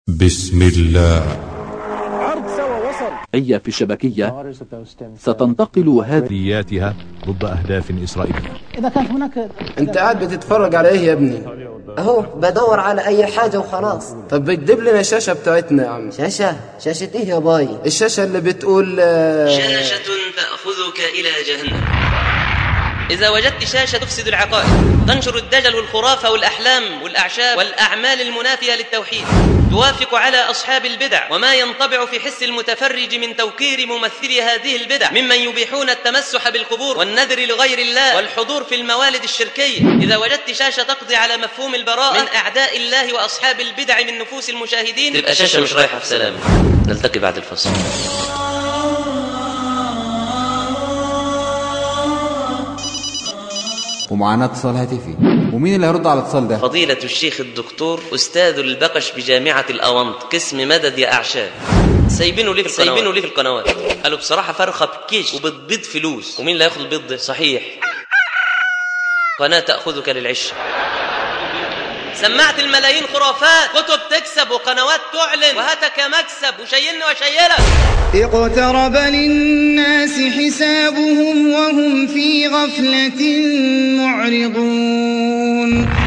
بسم الله عرض سوا وصل هي في الشبكية ستنتقل هذه عملياتها ضد أهداف إسرائيلية إذا كانت هناك انت قاعد بتتفرج على ايه يا ابني اهو بدور على اي حاجة وخلاص طب بتجيب لنا الشاشه بتاعتنا يا عم شاشة شاشة ايه يا باي الشاشه اللي بتقول آه، شاشة تأخذك إلى جهنم إذا وجدت شاشة تفسد العقائد تنشر الدجل والخرافة والأحلام والأعشاب والأعمال المنافية للتوحيد توافق على أصحاب البدع وما ينطبع في حس المتفرج من توقير ممثلي هذه البدع ممن يبيحون التمسح بالقبور والنذر لغير الله والحضور في الموالد الشركية إذا وجدت شاشة تقضي على مفهوم البراءة من أعداء الله وأصحاب البدع من نفوس المشاهدين تبقى شاشة مش رايحة في سلام نلتقي بعد الفصل ومعانا اتصال هاتفي ومين اللي هيرد على الاتصال ده فضيلة الشيخ الدكتور أستاذ البقش بجامعة الأونط قسم مدد يا أعشاب سايبينه ليه في القنوات سايبينه ليه في القنوات قالوا بصراحة فرخة بكيش وبتبيض فلوس ومين اللي هياخد البيض ده صحيح قناة تأخذك للعش سمعت الملايين خرافات كتب تكسب وقنوات تعلن وهتك مكسب وشيلني وشيلك اقترب للناس حسابهم وهم في غفلة معرضون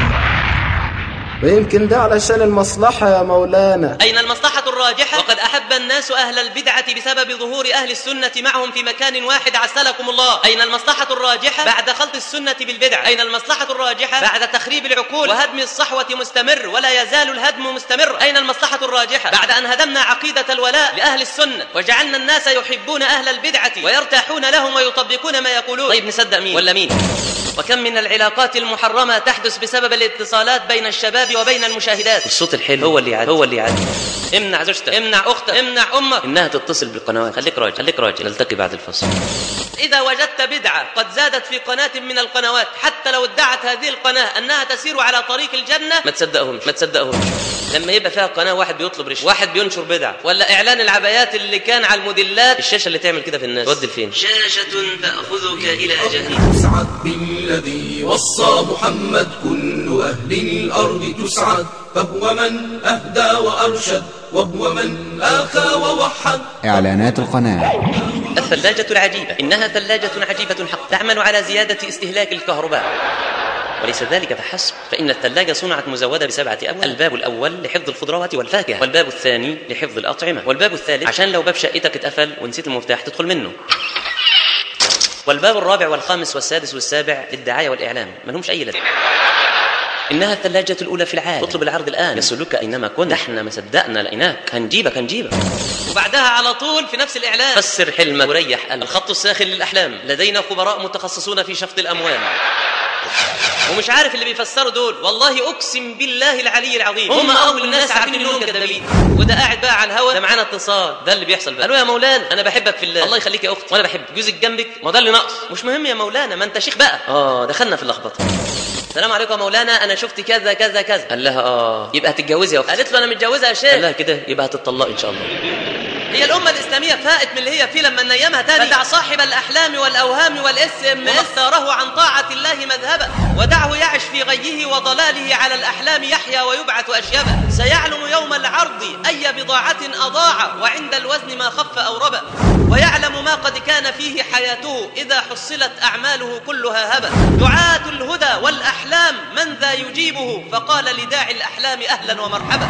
ويمكن ده علشان المصلحه يا مولانا أين المصلحة الراجحة؟ وقد أحب الناس أهل البدعة بسبب ظهور أهل السنة معهم في مكان واحد عسلكم الله أين المصلحة الراجحة؟ بعد خلط السنة بالبدع أين المصلحة الراجحة؟ بعد تخريب العقول وهدم الصحوة مستمر ولا يزال الهدم مستمر أين المصلحة الراجحة؟ بعد أن هدمنا عقيدة الولاء لأهل السنة وجعلنا الناس يحبون أهل البدعة ويرتاحون لهم ويطبقون ما يقولون طيب نصدق مين؟ ولا مين؟ وكم من العلاقات المحرمة تحدث بسبب الاتصالات بين الشباب وبين المشاهدات الصوت الحلو هو اللي يعدي هو اللي يعدي امنع زوجتك امنع اختك امنع امك انها تتصل بالقنوات خليك راجل خليك راجل نلتقي بعد الفصل إذا وجدت بدعة قد زادت في قناة من القنوات حتى لو ادعت هذه القناة أنها تسير على طريق الجنة ما تصدقهمش ما تصدقهمش لما يبقى فيها قناة واحد بيطلب رشوة واحد بينشر بدعة ولا إعلان العبايات اللي كان على الموديلات الشاشة اللي تعمل كده في الناس تودي لفين شاشة تأخذك إلى جهنم تسعد بالذي وصى محمد كل أهل الأرض تسعد فهو من أهدى وأرشد وهو من آخى ووحد اعلانات القناة الثلاجة العجيبة إنها ثلاجة عجيبة حق تعمل على زيادة استهلاك الكهرباء وليس ذلك فحسب فإن الثلاجة صنعت مزودة بسبعة أبواب الباب الأول لحفظ الخضروات والفاكهة والباب الثاني لحفظ الأطعمة والباب الثالث عشان لو باب شقتك اتقفل ونسيت المفتاح تدخل منه والباب الرابع والخامس والسادس والسابع للدعاية والإعلام ما لهمش أي لازمة إنها الثلاجة الأولى في العالم اطلب العرض الآن يصلك أينما كنت احنا ما صدقنا لقيناك هنجيبك هنجيبك وبعدها على طول في نفس الإعلان فسر حلمك وريح قلبك الخط الساخن للأحلام لدينا خبراء متخصصون في شفط الأموال ومش عارف اللي بيفسروا دول والله اقسم بالله العلي العظيم هم اول الناس عارفين انهم كذابين وده قاعد بقى على الهوا ده معانا اتصال ده اللي بيحصل بقى قالوا يا مولانا انا بحبك في الله الله يخليك يا اخت وانا بحبك جوزك جنبك ما ده اللي ناقص مش مهم يا مولانا ما انت شيخ بقى اه دخلنا في اللخبطه السلام عليكم يا مولانا انا شفت كذا كذا كذا قال لها اه يبقى هتتجوزي يا اخت قالت له انا متجوزه يا شيخ قال لها كده يبقى هتطلقي ان شاء الله هي الأمة الإسلامية فائت من اللي هي فيه لما نيمها تاني فدع صاحب الأحلام والأوهام والاس ام اختاره عن طاعة الله مذهبا ودعه يعش في غيه وضلاله على الأحلام يحيا ويبعث أشيبا سيعلم يوم العرض أي بضاعة أضاع وعند الوزن ما خف أو ربا ويعلم ما قد كان فيه حياته إذا حصلت أعماله كلها هبا دعاة الهدى والأحلام من ذا يجيبه فقال لداعي الأحلام أهلا ومرحبا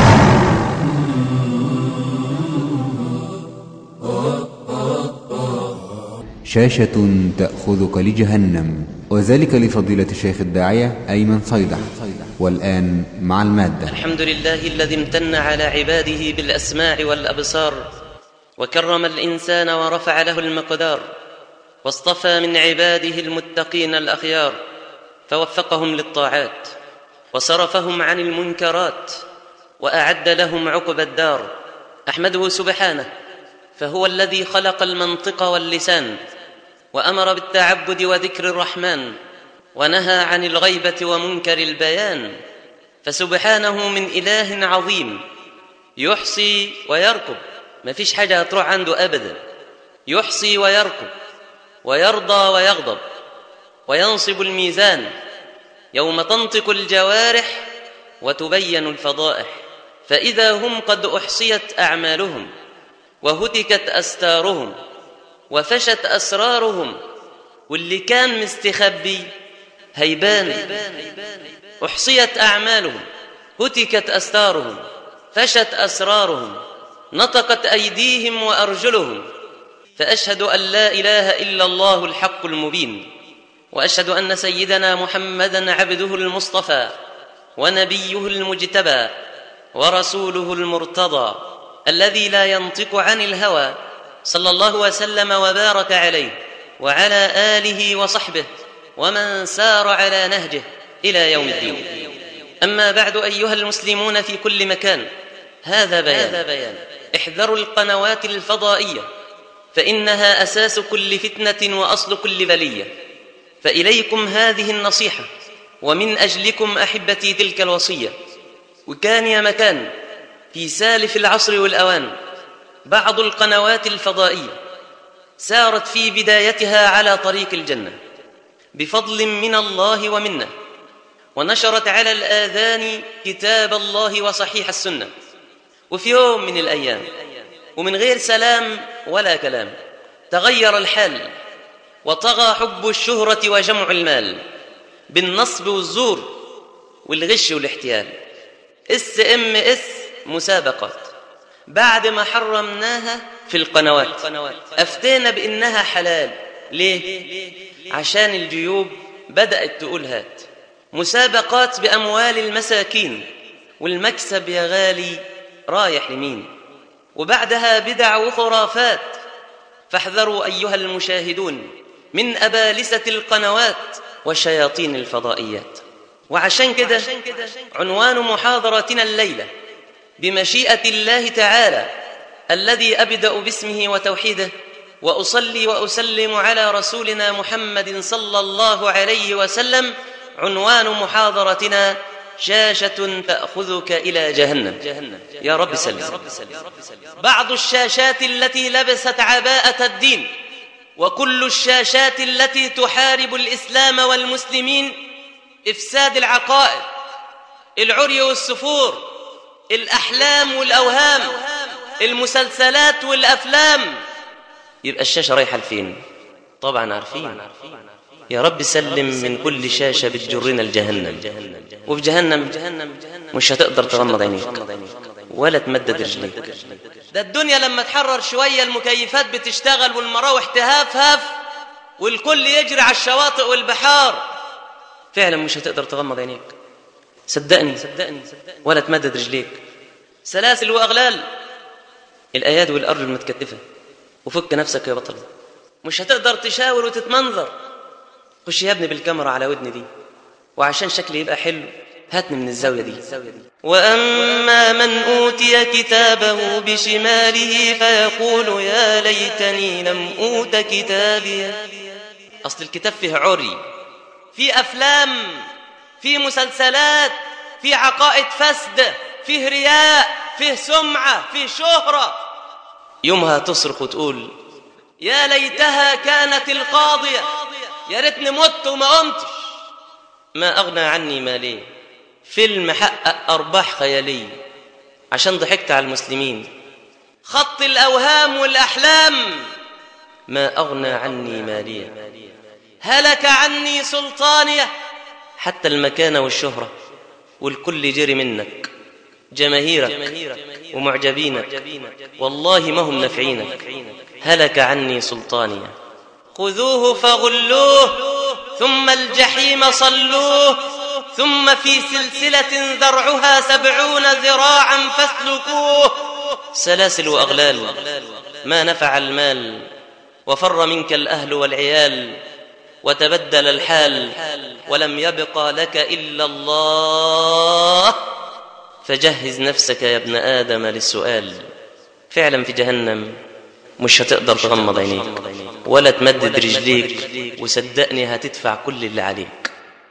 شاشة تأخذك لجهنم وذلك لفضيلة الشيخ الداعية أيمن صيدح والآن مع المادة الحمد لله الذي امتن على عباده بالأسماع والأبصار وكرم الإنسان ورفع له المقدار واصطفى من عباده المتقين الأخيار فوفقهم للطاعات وصرفهم عن المنكرات وأعد لهم عقب الدار أحمده سبحانه فهو الذي خلق المنطق واللسان وأمر بالتعبد وذكر الرحمن ونهى عن الغيبة ومنكر البيان فسبحانه من إله عظيم يحصي ويركب ما فيش حاجة هتروح عنده أبدا يحصي ويركب ويرضى ويغضب وينصب الميزان يوم تنطق الجوارح وتبين الفضائح فإذا هم قد أحصيت أعمالهم وهتكت أستارهم وفشت أسرارهم واللي كان مستخبي هيبان أحصيت أعمالهم هتكت أستارهم فشت أسرارهم نطقت أيديهم وأرجلهم فأشهد أن لا إله إلا الله الحق المبين وأشهد أن سيدنا محمدا عبده المصطفى ونبيه المجتبى ورسوله المرتضى الذي لا ينطق عن الهوى صلى الله وسلم وبارك عليه وعلى آله وصحبه ومن سار على نهجه إلى يوم الدين أما بعد أيها المسلمون في كل مكان هذا بيان, هذا بيان. احذروا القنوات الفضائية فإنها أساس كل فتنة وأصل كل بلية فإليكم هذه النصيحة ومن أجلكم أحبتي تلك الوصية وكان يا مكان في سالف العصر والأوان بعض القنوات الفضائية سارت في بدايتها على طريق الجنة بفضل من الله ومنه ونشرت على الآذان كتاب الله وصحيح السنة وفي يوم من الأيام ومن غير سلام ولا كلام تغير الحال وطغى حب الشهرة وجمع المال بالنصب والزور والغش والاحتيال اس ام اس مسابقات بعد ما حرمناها في القنوات افتينا بانها حلال ليه عشان الجيوب بدات تقول هات مسابقات باموال المساكين والمكسب يا غالي رايح لمين وبعدها بدع وخرافات فاحذروا ايها المشاهدون من ابالسه القنوات وشياطين الفضائيات وعشان كده عنوان محاضرتنا الليله بمشيئه الله تعالى الذي ابدا باسمه وتوحيده واصلي واسلم على رسولنا محمد صلى الله عليه وسلم عنوان محاضرتنا شاشة تأخذك إلى جهنم يا رب سلم بعض الشاشات التي لبست عباءة الدين وكل الشاشات التي تحارب الإسلام والمسلمين إفساد العقائد العري والسفور الأحلام والأوهام المسلسلات والأفلام يبقى الشاشة رايحة لفين طبعا عارفين يا رب سلم من كل شاشة بتجرنا الجهنم وفي جهنم مش هتقدر تغمض عينيك ولا تمدد رجليك ده الدنيا لما تحرر شوية المكيفات بتشتغل والمراوح تهاف هاف والكل يجري على الشواطئ والبحار فعلا مش هتقدر تغمض عينيك صدقني صدقني ولا تمدد رجليك سلاسل واغلال الايادي والارجل متكتفه وفك نفسك يا بطل مش هتقدر تشاور وتتمنظر خش يا ابني بالكاميرا على ودني دي وعشان شكلي يبقى حلو هاتني من الزاوية دي وأما من أوتي كتابه بشماله فيقول يا ليتني لم أوت كتابي أصل الكتاب فيه عري في أفلام في مسلسلات في عقائد فسد فيه رياء فيه سمعة فيه شهرة يومها تصرخ وتقول يا ليتها كانت القاضية يا ريتني مت وما قمتش ما أغنى عني مالي فيلم حقق أرباح خيالية عشان ضحكت على المسلمين خط الأوهام والأحلام ما أغنى عني مالية هلك عني سلطانية حتى المكانة والشهرة والكل جري منك جماهيرك ومعجبينك والله ما هم نافعينك هلك عني سلطانية خذوه فغلوه ثم الجحيم صلوه ثم في سلسلة ذرعها سبعون ذراعا فاسلكوه سلاسل وأغلال ما نفع المال وفر منك الأهل والعيال وتبدل الحال ولم يبق لك إلا الله فجهز نفسك يا ابن آدم للسؤال فعلا في جهنم مش هتقدر تغمض عينيك ولا تمدد رجليك وصدقني هتدفع كل اللي عليك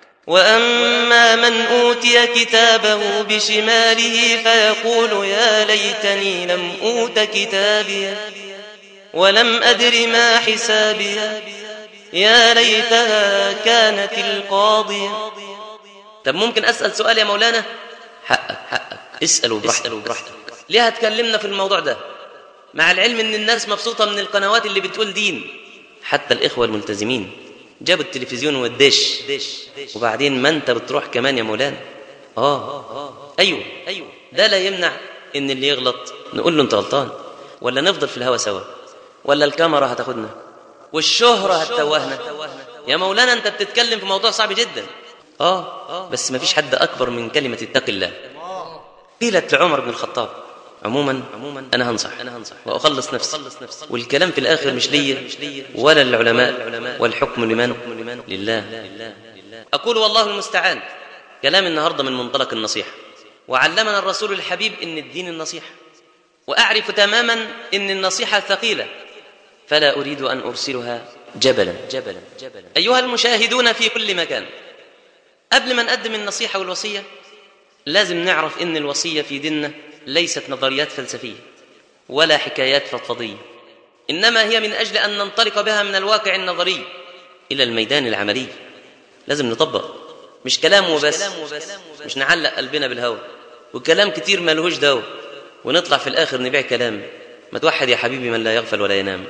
وأما من أوتي كتابه بشماله فيقول يا ليتني لم أوت كتابي ولم أدر ما حسابي يا ليتها كانت القاضية طب ممكن أسأل سؤال يا مولانا حقك حقك اسألوا براحتك براحتك ليه هتكلمنا في الموضوع ده مع العلم ان الناس مبسوطة من القنوات اللي بتقول دين حتى الإخوة الملتزمين جابوا التلفزيون والدش وبعدين ما انت بتروح كمان يا مولانا اه ايوه ايوه ده لا يمنع ان اللي يغلط نقول له انت غلطان ولا نفضل في الهوا سوا ولا الكاميرا هتاخدنا والشهرة هتتوهنا يا مولانا انت بتتكلم في موضوع صعب جدا اه بس ما فيش حد اكبر من كلمة اتق الله قيلت لعمر بن الخطاب عموما عموما انا هنصح انا هنصح واخلص نفسي والكلام في الاخر مش ليا ولا للعلماء والحكم لمن لله اقول والله المستعان كلام النهارده من منطلق النصيحه وعلمنا الرسول الحبيب ان الدين النصيحه واعرف تماما ان النصيحه ثقيله فلا اريد ان ارسلها جبلا جبلا جبلا ايها المشاهدون في كل مكان قبل ما نقدم النصيحه والوصيه لازم نعرف ان الوصيه في ديننا ليست نظريات فلسفيه ولا حكايات فضفضيه انما هي من اجل ان ننطلق بها من الواقع النظري الى الميدان العملي لازم نطبق مش كلام وبس مش نعلق قلبنا بالهوى وكلام كتير ملهوش دواء ونطلع في الاخر نبيع كلام ما توحد يا حبيبي من لا يغفل ولا ينام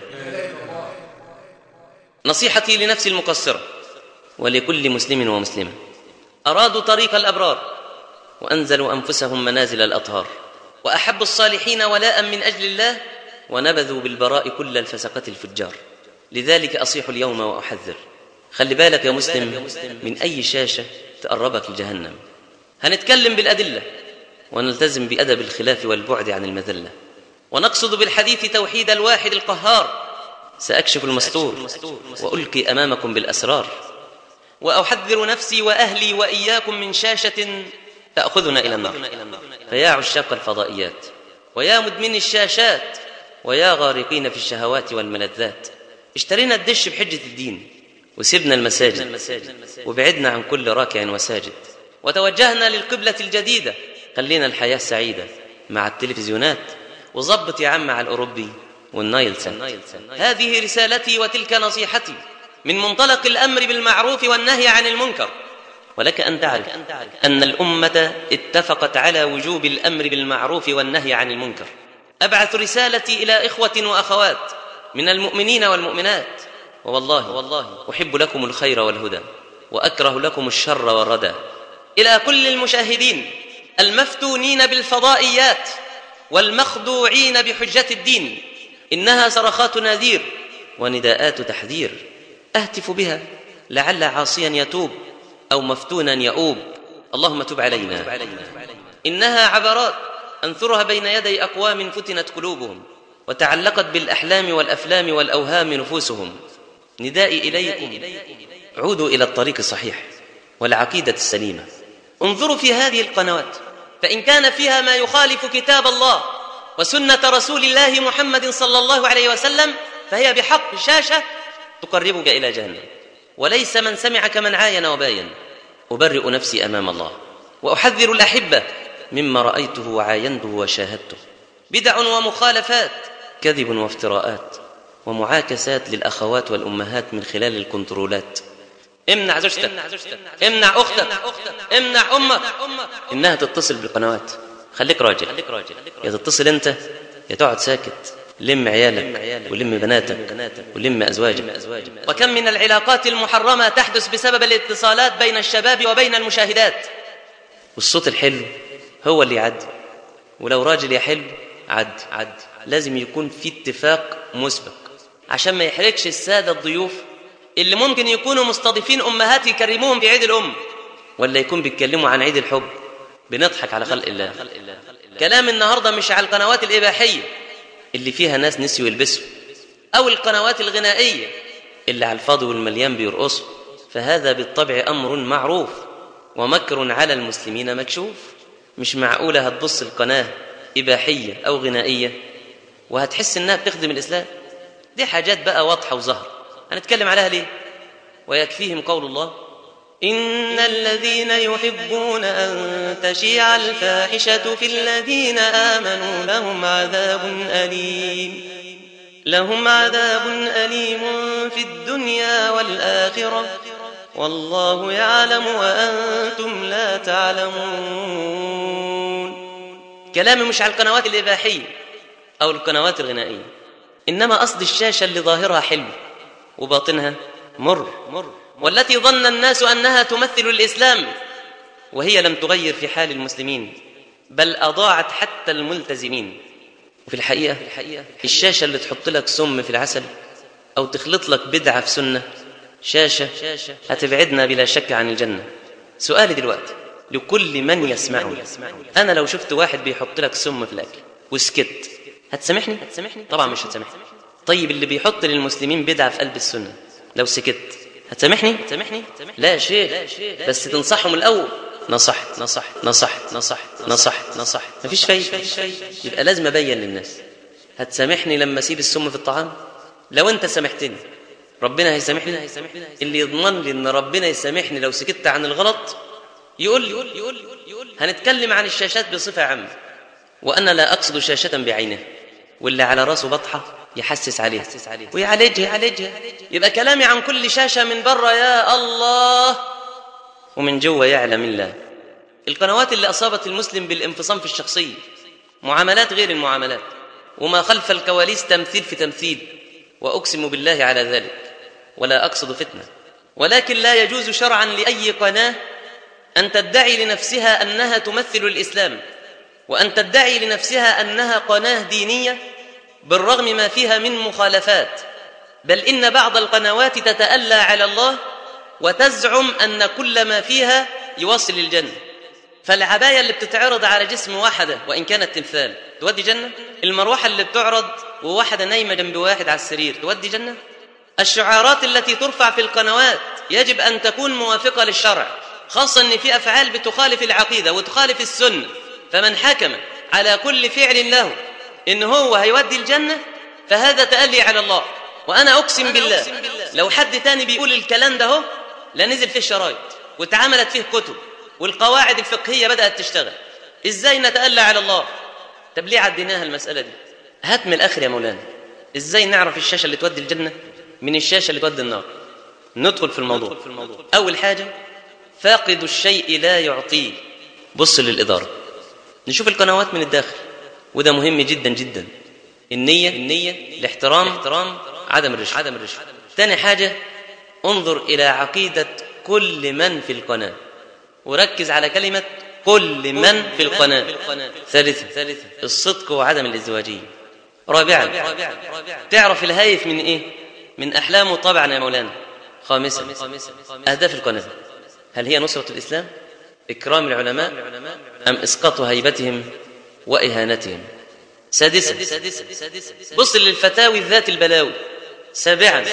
نصيحتي لنفسي المقصره ولكل مسلم ومسلمه ارادوا طريق الابرار وانزلوا انفسهم منازل الاطهار واحبوا الصالحين ولاء من اجل الله ونبذوا بالبراء كل الفسقه الفجار لذلك اصيح اليوم واحذر خلي بالك يا مسلم من اي شاشه تقربك لجهنم هنتكلم بالادله ونلتزم بادب الخلاف والبعد عن المذله ونقصد بالحديث توحيد الواحد القهار ساكشف المستور والقي امامكم بالاسرار واحذر نفسي واهلي واياكم من شاشه تاخذنا الى النار فيا عشاق الفضائيات ويا مدمني الشاشات ويا غارقين في الشهوات والملذات اشترينا الدش بحجه الدين وسبنا المساجد وبعدنا عن كل راكع وساجد وتوجهنا للقبله الجديده خلينا الحياه سعيده مع التلفزيونات وظبط يا عم على الاوروبي والنايل سات هذه رسالتي وتلك نصيحتي من منطلق الامر بالمعروف والنهي عن المنكر ولك ان تعرف ان الامه اتفقت على وجوب الامر بالمعروف والنهي عن المنكر ابعث رسالتي الى اخوه واخوات من المؤمنين والمؤمنات ووالله والله احب لكم الخير والهدى واكره لكم الشر والردى الى كل المشاهدين المفتونين بالفضائيات والمخدوعين بحجه الدين انها صرخات نذير ونداءات تحذير اهتف بها لعل عاصيا يتوب او مفتونا يؤوب اللهم تب علينا انها عبرات انثرها بين يدي اقوام فتنت قلوبهم وتعلقت بالاحلام والافلام والاوهام نفوسهم ندائي اليكم عودوا الى الطريق الصحيح والعقيده السليمه انظروا في هذه القنوات فان كان فيها ما يخالف كتاب الله وسنه رسول الله محمد صلى الله عليه وسلم فهي بحق شاشه تقربك الى جهنم وليس من سمع كمن عاين وباين ابرئ نفسي امام الله واحذر الاحبه مما رايته وعاينته وشاهدته بدع ومخالفات كذب وافتراءات ومعاكسات للاخوات والامهات من خلال الكنترولات امنع زوجتك امنع اختك امنع امك انها تتصل بالقنوات خليك راجل يا تتصل انت يا تقعد ساكت لم عيالك ولم بناتك ولم ازواجك وكم من العلاقات المحرمه تحدث بسبب الاتصالات بين الشباب وبين المشاهدات والصوت الحلو هو اللي يعدي ولو راجل يحل عد عد لازم يكون في اتفاق مسبق عشان ما يحرجش الساده الضيوف اللي ممكن يكونوا مستضيفين امهات يكرموهم بعيد الام ولا يكون بيتكلموا عن عيد الحب بنضحك على خلق الله كلام النهارده مش على القنوات الاباحيه اللي فيها ناس نسيوا يلبسوا او القنوات الغنائيه اللي على الفاضي والمليان بيرقصوا فهذا بالطبع امر معروف ومكر على المسلمين مكشوف مش معقوله هتبص القناه اباحيه او غنائيه وهتحس انها بتخدم الاسلام دي حاجات بقى واضحه وظاهره هنتكلم عليها ليه ويكفيهم قول الله إن الذين يحبون أن تشيع الفاحشة في الذين آمنوا لهم عذاب أليم لهم عذاب أليم في الدنيا والآخرة والله يعلم وأنتم لا تعلمون كلامي مش على القنوات الإباحية أو القنوات الغنائية إنما قصد الشاشة اللي ظاهرها حلو وباطنها مر مر والتي ظن الناس أنها تمثل الإسلام وهي لم تغير في حال المسلمين بل أضاعت حتى الملتزمين وفي الحقيقة الشاشة اللي تحط لك سم في العسل أو تخلط لك بدعة في سنة شاشة هتبعدنا بلا شك عن الجنة سؤالي دلوقتي لكل من يسمعني أنا لو شفت واحد بيحط لك سم في الأكل وسكت هتسامحني؟ طبعا مش هتسامحني طيب اللي بيحط للمسلمين بدعة في قلب السنة لو سكت هتسامحني؟ لا شيء بس تنصحهم الأول نصحت نصحت نصحت نصحت نصحت نصحت مفيش فايدة يبقى لازم أبين للناس هتسامحني لما أسيب السم في الطعام؟ لو أنت سامحتني ربنا هيسامحني اللي يضمن لي ان ربنا يسامحني لو سكت عن الغلط يقول لي يقول لي هنتكلم عن الشاشات بصفه عامه وانا لا اقصد شاشه بعينها واللي على راسه بطحه يحسس عليها ويعالجها يعالجها يبقى كلامي عن كل شاشه من بره يا الله ومن جوه يعلم الله القنوات اللي اصابت المسلم بالانفصام في الشخصيه معاملات غير المعاملات وما خلف الكواليس تمثيل في تمثيل واقسم بالله على ذلك ولا اقصد فتنه ولكن لا يجوز شرعا لاي قناه ان تدعي لنفسها انها تمثل الاسلام وان تدعي لنفسها انها قناه دينيه بالرغم ما فيها من مخالفات بل ان بعض القنوات تتالى على الله وتزعم ان كل ما فيها يوصل الجنه فالعبايه اللي بتتعرض على جسم واحده وان كانت تمثال تودي جنه المروحه اللي بتعرض وواحده نايمه جنب واحد على السرير تودي جنه الشعارات التي ترفع في القنوات يجب ان تكون موافقه للشرع خاصه ان في افعال بتخالف العقيده وتخالف السنه فمن حكم على كل فعل له ان هو هيودي الجنه فهذا تألي على الله وانا اقسم بالله لو حد تاني بيقول الكلام ده هو لنزل فيه شرايط واتعملت فيه كتب والقواعد الفقهيه بدات تشتغل ازاي نتألى على الله طب ليه عديناها المساله دي هات من الاخر يا مولانا ازاي نعرف الشاشه اللي تودي الجنه من الشاشه اللي تودي النار ندخل في الموضوع اول حاجه فاقد الشيء لا يعطيه بص للاداره نشوف القنوات من الداخل وده مهم جدا جدا النيه النيه الاحترام الاحترام عدم الرشوه عدم الرشوه ثاني حاجه انظر الى عقيده كل من في القناه وركز على كلمه كل من في القناه ثالثا الصدق وعدم الازدواجيه رابعا تعرف الهايف من ايه من احلامه طبعا يا مولانا خامسا اهداف القناه هل هي نصره الاسلام اكرام العلماء ام اسقاط هيبتهم واهانتهم سادسا بص للفتاوي ذات البلاوي سابعا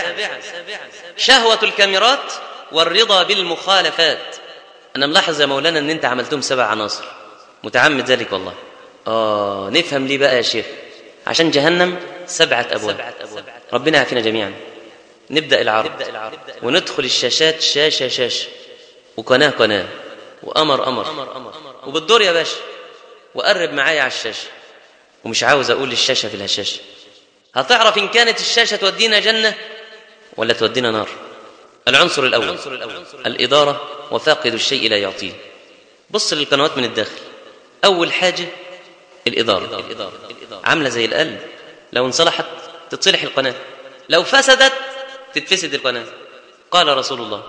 شهوه الكاميرات والرضا بالمخالفات انا ملاحظ يا مولانا ان انت عملتهم سبع عناصر متعمد ذلك والله اه نفهم ليه بقى يا شيخ عشان جهنم سبعة أبواب ربنا يعافينا جميعا نبدأ العرض وندخل الشاشات شاشة شاشة وقناة قناة وأمر أمر وبالدور يا باشا وقرب معايا على الشاشة ومش عاوز أقول الشاشة في الهشاشة هتعرف إن كانت الشاشة تودينا جنة ولا تودينا نار العنصر الأول الإدارة وفاقد الشيء لا يعطيه بص للقنوات من الداخل أول حاجة الإدارة عاملة زي القلب لو انصلحت تتصلح القناة لو فسدت تتفسد القناة قال رسول الله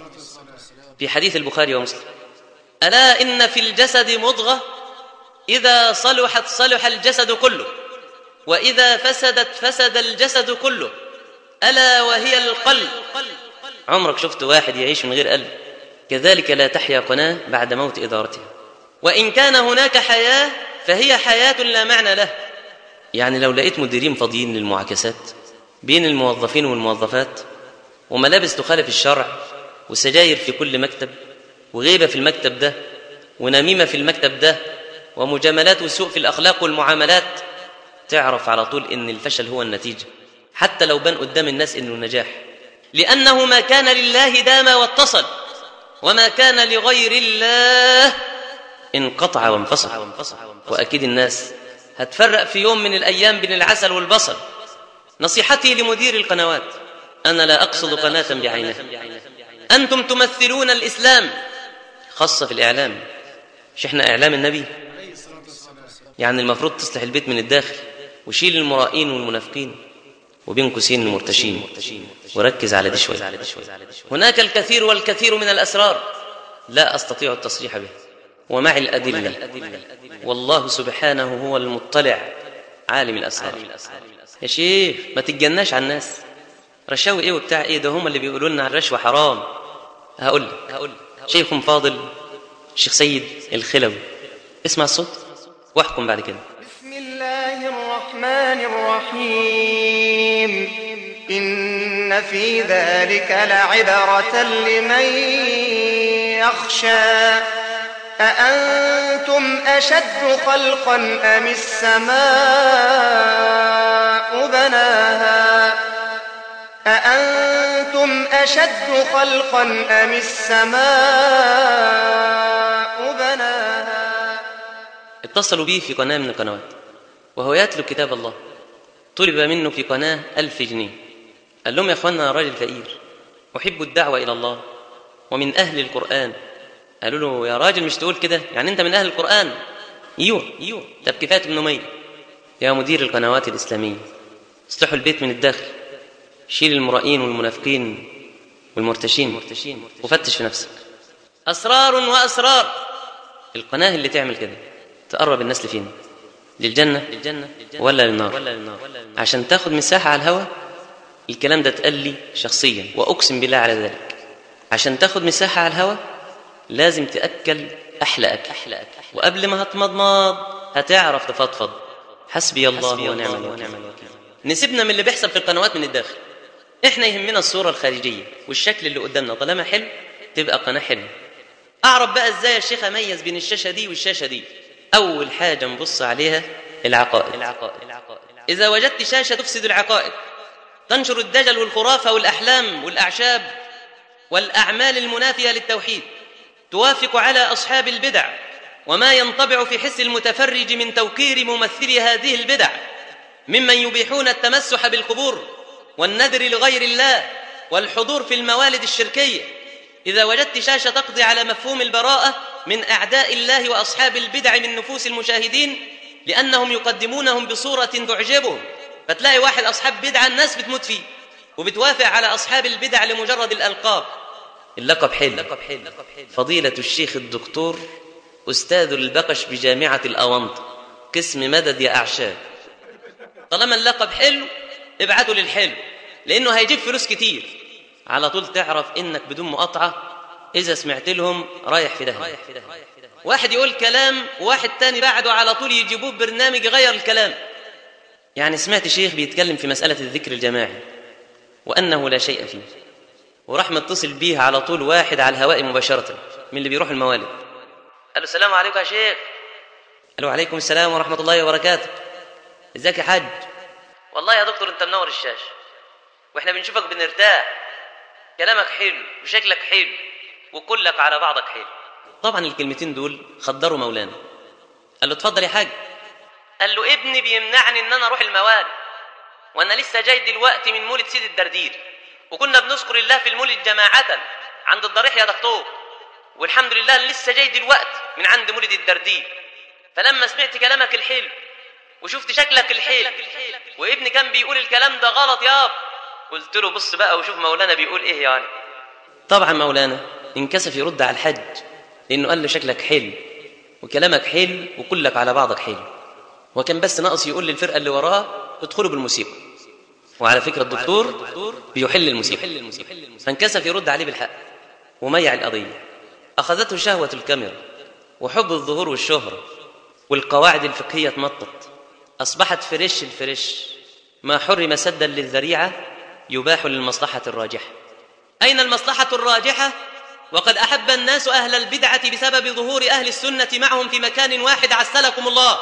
في حديث البخاري ومسلم ألا إن في الجسد مضغة إذا صلحت صلح الجسد كله وإذا فسدت فسد الجسد كله ألا وهي القلب عمرك شفت واحد يعيش من غير قلب كذلك لا تحيا قناة بعد موت إدارتها وإن كان هناك حياة فهي حياة لا معنى له يعني لو لقيت مديرين فاضيين للمعاكسات بين الموظفين والموظفات وملابس تخالف الشرع وسجاير في كل مكتب وغيبة في المكتب ده ونميمة في المكتب ده ومجاملات وسوء في الأخلاق والمعاملات تعرف على طول إن الفشل هو النتيجة حتى لو بان قدام الناس إنه نجاح لأنه ما كان لله دام واتصل وما كان لغير الله انقطع وانفصل وأكيد الناس هتفرق في يوم من الأيام بين العسل والبصل نصيحتي لمدير القنوات أنا لا أقصد قناة بعينها أنتم تمثلون الإسلام خاصة في الإعلام مش إحنا إعلام النبي يعني المفروض تصلح البيت من الداخل وشيل المرائين والمنافقين وبين قوسين المرتشين وركز على دي شويه هناك الكثير والكثير من الاسرار لا استطيع التصريح به ومع الادله والله سبحانه هو المطلع عالم الاسرار يا شيخ ما تتجناش على الناس رشاوي ايه وبتاع ايه ده هم اللي بيقولوا لنا الرشوه حرام هقول لك هقول شيخ فاضل الشيخ سيد الخلوي اسمع الصوت واحكم بعد كده بسم الله الرحمن الرحيم إن في ذلك لعبرة لمن يخشى أأنتم أشد خلقا أم السماء بناها أأنتم أشد خلقا أم السماء بناها اتصلوا بي في قناة من القنوات وهو يتلو كتاب الله طلب منه في قناة ألف جنيه قال لهم يا أخوانا أنا راجل فقير أحب الدعوة إلى الله ومن أهل القرآن قالوا له يا راجل مش تقول كده يعني أنت من أهل القرآن ايوه ايوه طب كفايه 800 يا مدير القنوات الإسلامية اصلحوا البيت من الداخل شيل المرائين والمنافقين والمرتشين وفتش في نفسك أسرار وأسرار القناة اللي تعمل كده تقرب الناس لفين للجنة للجنة ولا للنار ولا للنار عشان تاخد مساحة على الهواء الكلام ده اتقال لي شخصيا وأقسم بالله على ذلك عشان تاخد مساحة على الهواء لازم تأكل أحلى أكل وقبل ما هتمضمض هتعرف تفضفض حسبي الله ونعم الوكيل نسيبنا من اللي بيحصل في القنوات من الداخل احنا يهمنا الصورة الخارجية والشكل اللي قدامنا طالما حلو تبقى قناة حلوة أعرف بقى إزاي يا شيخ أميز بين الشاشة دي والشاشة دي أول حاجة نبص عليها العقائد إذا وجدت شاشة تفسد العقائد تنشر الدجل والخرافة والأحلام والأعشاب والأعمال المنافية للتوحيد توافق على أصحاب البدع وما ينطبع في حس المتفرج من توكير ممثلي هذه البدع ممن يبيحون التمسح بالقبور والنذر لغير الله والحضور في الموالد الشركيه اذا وجدت شاشه تقضي على مفهوم البراءه من اعداء الله واصحاب البدع من نفوس المشاهدين لانهم يقدمونهم بصوره تعجبهم فتلاقي واحد اصحاب بدعه الناس بتموت فيه وبتوافق على اصحاب البدع لمجرد الالقاب اللقب حلو فضيله الشيخ الدكتور استاذ البقش بجامعه الاونط قسم مدد يا اعشاب طالما اللقب حلو ابعته للحلو لانه هيجيب فلوس كتير على طول تعرف انك بدون مقاطعه اذا سمعت لهم رايح في داهيه واحد يقول كلام واحد تاني بعده على طول يجيبوه برنامج يغير الكلام يعني سمعت شيخ بيتكلم في مساله الذكر الجماعي وانه لا شيء فيه وراح متصل بيه على طول واحد على الهواء مباشره من اللي بيروح الموالد قال له السلام عليكم يا شيخ قال له عليكم السلام ورحمه الله وبركاته ازيك يا حاج والله يا دكتور انت منور الشاشه واحنا بنشوفك بنرتاح كلامك حلو وشكلك حلو وكلك على بعضك حلو طبعا الكلمتين دول خدروا مولانا قال له اتفضل يا حاج قال له ابني بيمنعني ان انا اروح الموالد وانا لسه جاي دلوقتي من مولد سيد الدردير وكنا بنذكر الله في المولد جماعة عند الضريح يا دكتور والحمد لله أنا لسه جاي دلوقتي من عند مولد الدردير فلما سمعت كلامك الحلو وشفت شكلك الحلو وابني كان بيقول الكلام ده غلط ياب قلت له بص بقى وشوف مولانا بيقول ايه يعني طبعا مولانا انكسف يرد على الحج لانه قال له شكلك حلو وكلامك حلو وكلك على بعضك حلو وكان بس ناقص يقول للفرقه اللي وراه ادخلوا بالموسيقى وعلى فكره الدكتور بيحل الموسيقى فانكسف يرد عليه بالحق وميع القضيه اخذته شهوه الكاميرا وحب الظهور والشهره والقواعد الفقهيه اتمطت اصبحت فريش الفريش ما حرم سدا للذريعه يباح للمصلحه الراجحه اين المصلحه الراجحه وقد احب الناس اهل البدعه بسبب ظهور اهل السنه معهم في مكان واحد عسلكم الله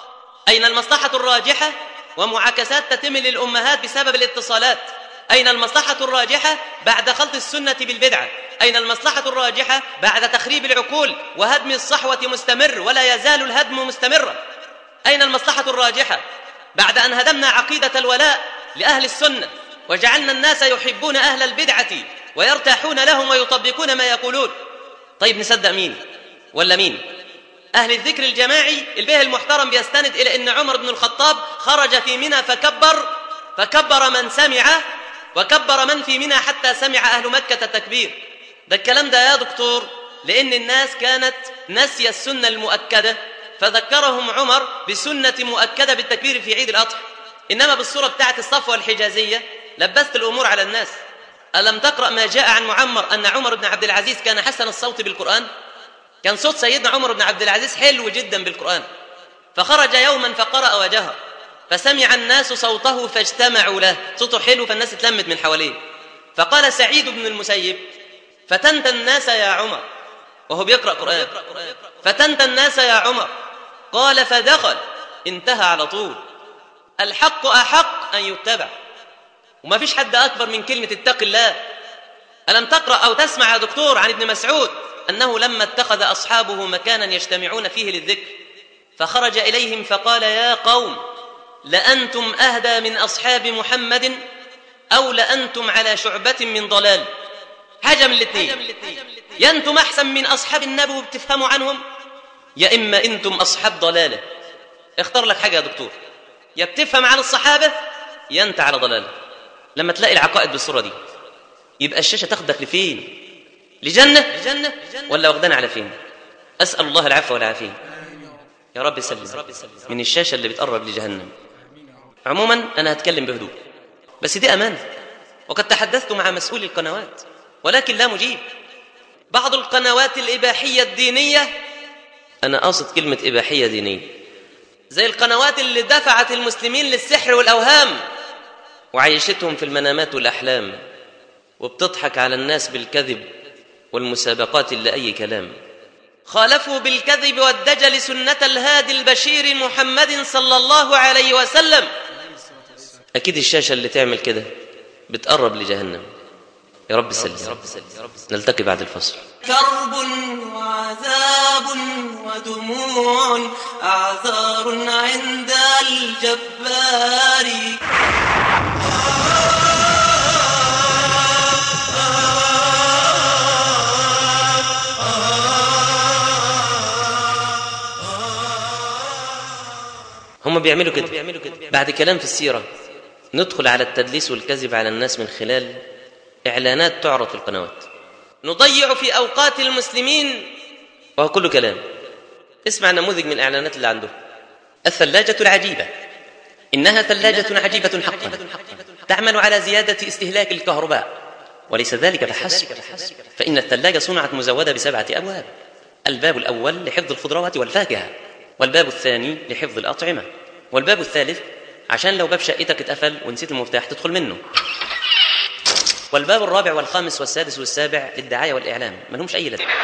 اين المصلحه الراجحه ومعاكسات تتم للامهات بسبب الاتصالات اين المصلحه الراجحه بعد خلط السنه بالبدعه اين المصلحه الراجحه بعد تخريب العقول وهدم الصحوه مستمر ولا يزال الهدم مستمرا اين المصلحه الراجحه بعد ان هدمنا عقيده الولاء لاهل السنه وجعلنا الناس يحبون اهل البدعه ويرتاحون لهم ويطبقون ما يقولون طيب نصدق مين ولا مين أهل الذكر الجماعي البيه المحترم بيستند إلى أن عمر بن الخطاب خرج في منى فكبر فكبر من سمع وكبر من في منى حتى سمع أهل مكة التكبير ده الكلام ده يا دكتور لأن الناس كانت ناسية السنة المؤكدة فذكرهم عمر بسنة مؤكدة بالتكبير في عيد الأضحى إنما بالصورة بتاعت الصفوة الحجازية لبست الأمور على الناس ألم تقرأ ما جاء عن معمر أن عمر بن عبد العزيز كان حسن الصوت بالقرآن كان صوت سيدنا عمر بن عبد العزيز حلو جدا بالقرآن فخرج يوما فقرأ وجهر فسمع الناس صوته فاجتمعوا له صوته حلو فالناس اتلمت من حواليه فقال سعيد بن المسيب فتنت الناس يا عمر وهو بيقرأ قرآن فتنت الناس يا عمر قال فدخل انتهى على طول الحق أحق أن يتبع وما فيش حد أكبر من كلمة اتق الله ألم تقرأ أو تسمع يا دكتور عن ابن مسعود أنه لما اتخذ أصحابه مكانا يجتمعون فيه للذكر فخرج إليهم فقال يا قوم لأنتم أهدى من أصحاب محمد أو لأنتم على شعبة من ضلال حاجة من الاثنين يا أنتم أحسن من أصحاب النبي وبتفهموا عنهم يا إما أنتم أصحاب ضلالة اختار لك حاجة يا دكتور يا بتفهم عن الصحابة يا أنت على ضلالة لما تلاقي العقائد بالصورة دي يبقى الشاشة تاخدك لفين لجنة لجنة ولا واخدانا على فين أسأل الله العفو والعافية يا رب سلم من الشاشة اللي بتقرب لجهنم عموما أنا هتكلم بهدوء بس دي أمانة وقد تحدثت مع مسؤول القنوات ولكن لا مجيب بعض القنوات الإباحية الدينية أنا قاصد كلمة إباحية دينية زي القنوات اللي دفعت المسلمين للسحر والأوهام وعيشتهم في المنامات والأحلام وبتضحك على الناس بالكذب والمسابقات اللي أي كلام خالفوا بالكذب والدجل سنة الهادي البشير محمد صلى الله عليه وسلم أكيد الشاشة اللي تعمل كده بتقرب لجهنم يا رب سلم نلتقي بعد الفصل كرب وعذاب ودموع أعذار عند الجبار هم بيعملوا كده بعد كلام في السيرة ندخل على التدليس والكذب على الناس من خلال إعلانات تعرض في القنوات نضيع في أوقات المسلمين وهو كله كلام اسمع نموذج من الإعلانات اللي عنده الثلاجة العجيبة إنها ثلاجة عجيبة حقا تعمل على زيادة استهلاك الكهرباء وليس ذلك فحسب فإن الثلاجة صنعت مزودة بسبعة أبواب الباب الأول لحفظ الخضروات والفاكهة والباب الثاني لحفظ الأطعمة والباب الثالث عشان لو باب شقتك اتقفل ونسيت المفتاح تدخل منه والباب الرابع والخامس والسادس والسابع للدعاية والإعلام ما لهمش أي لازمة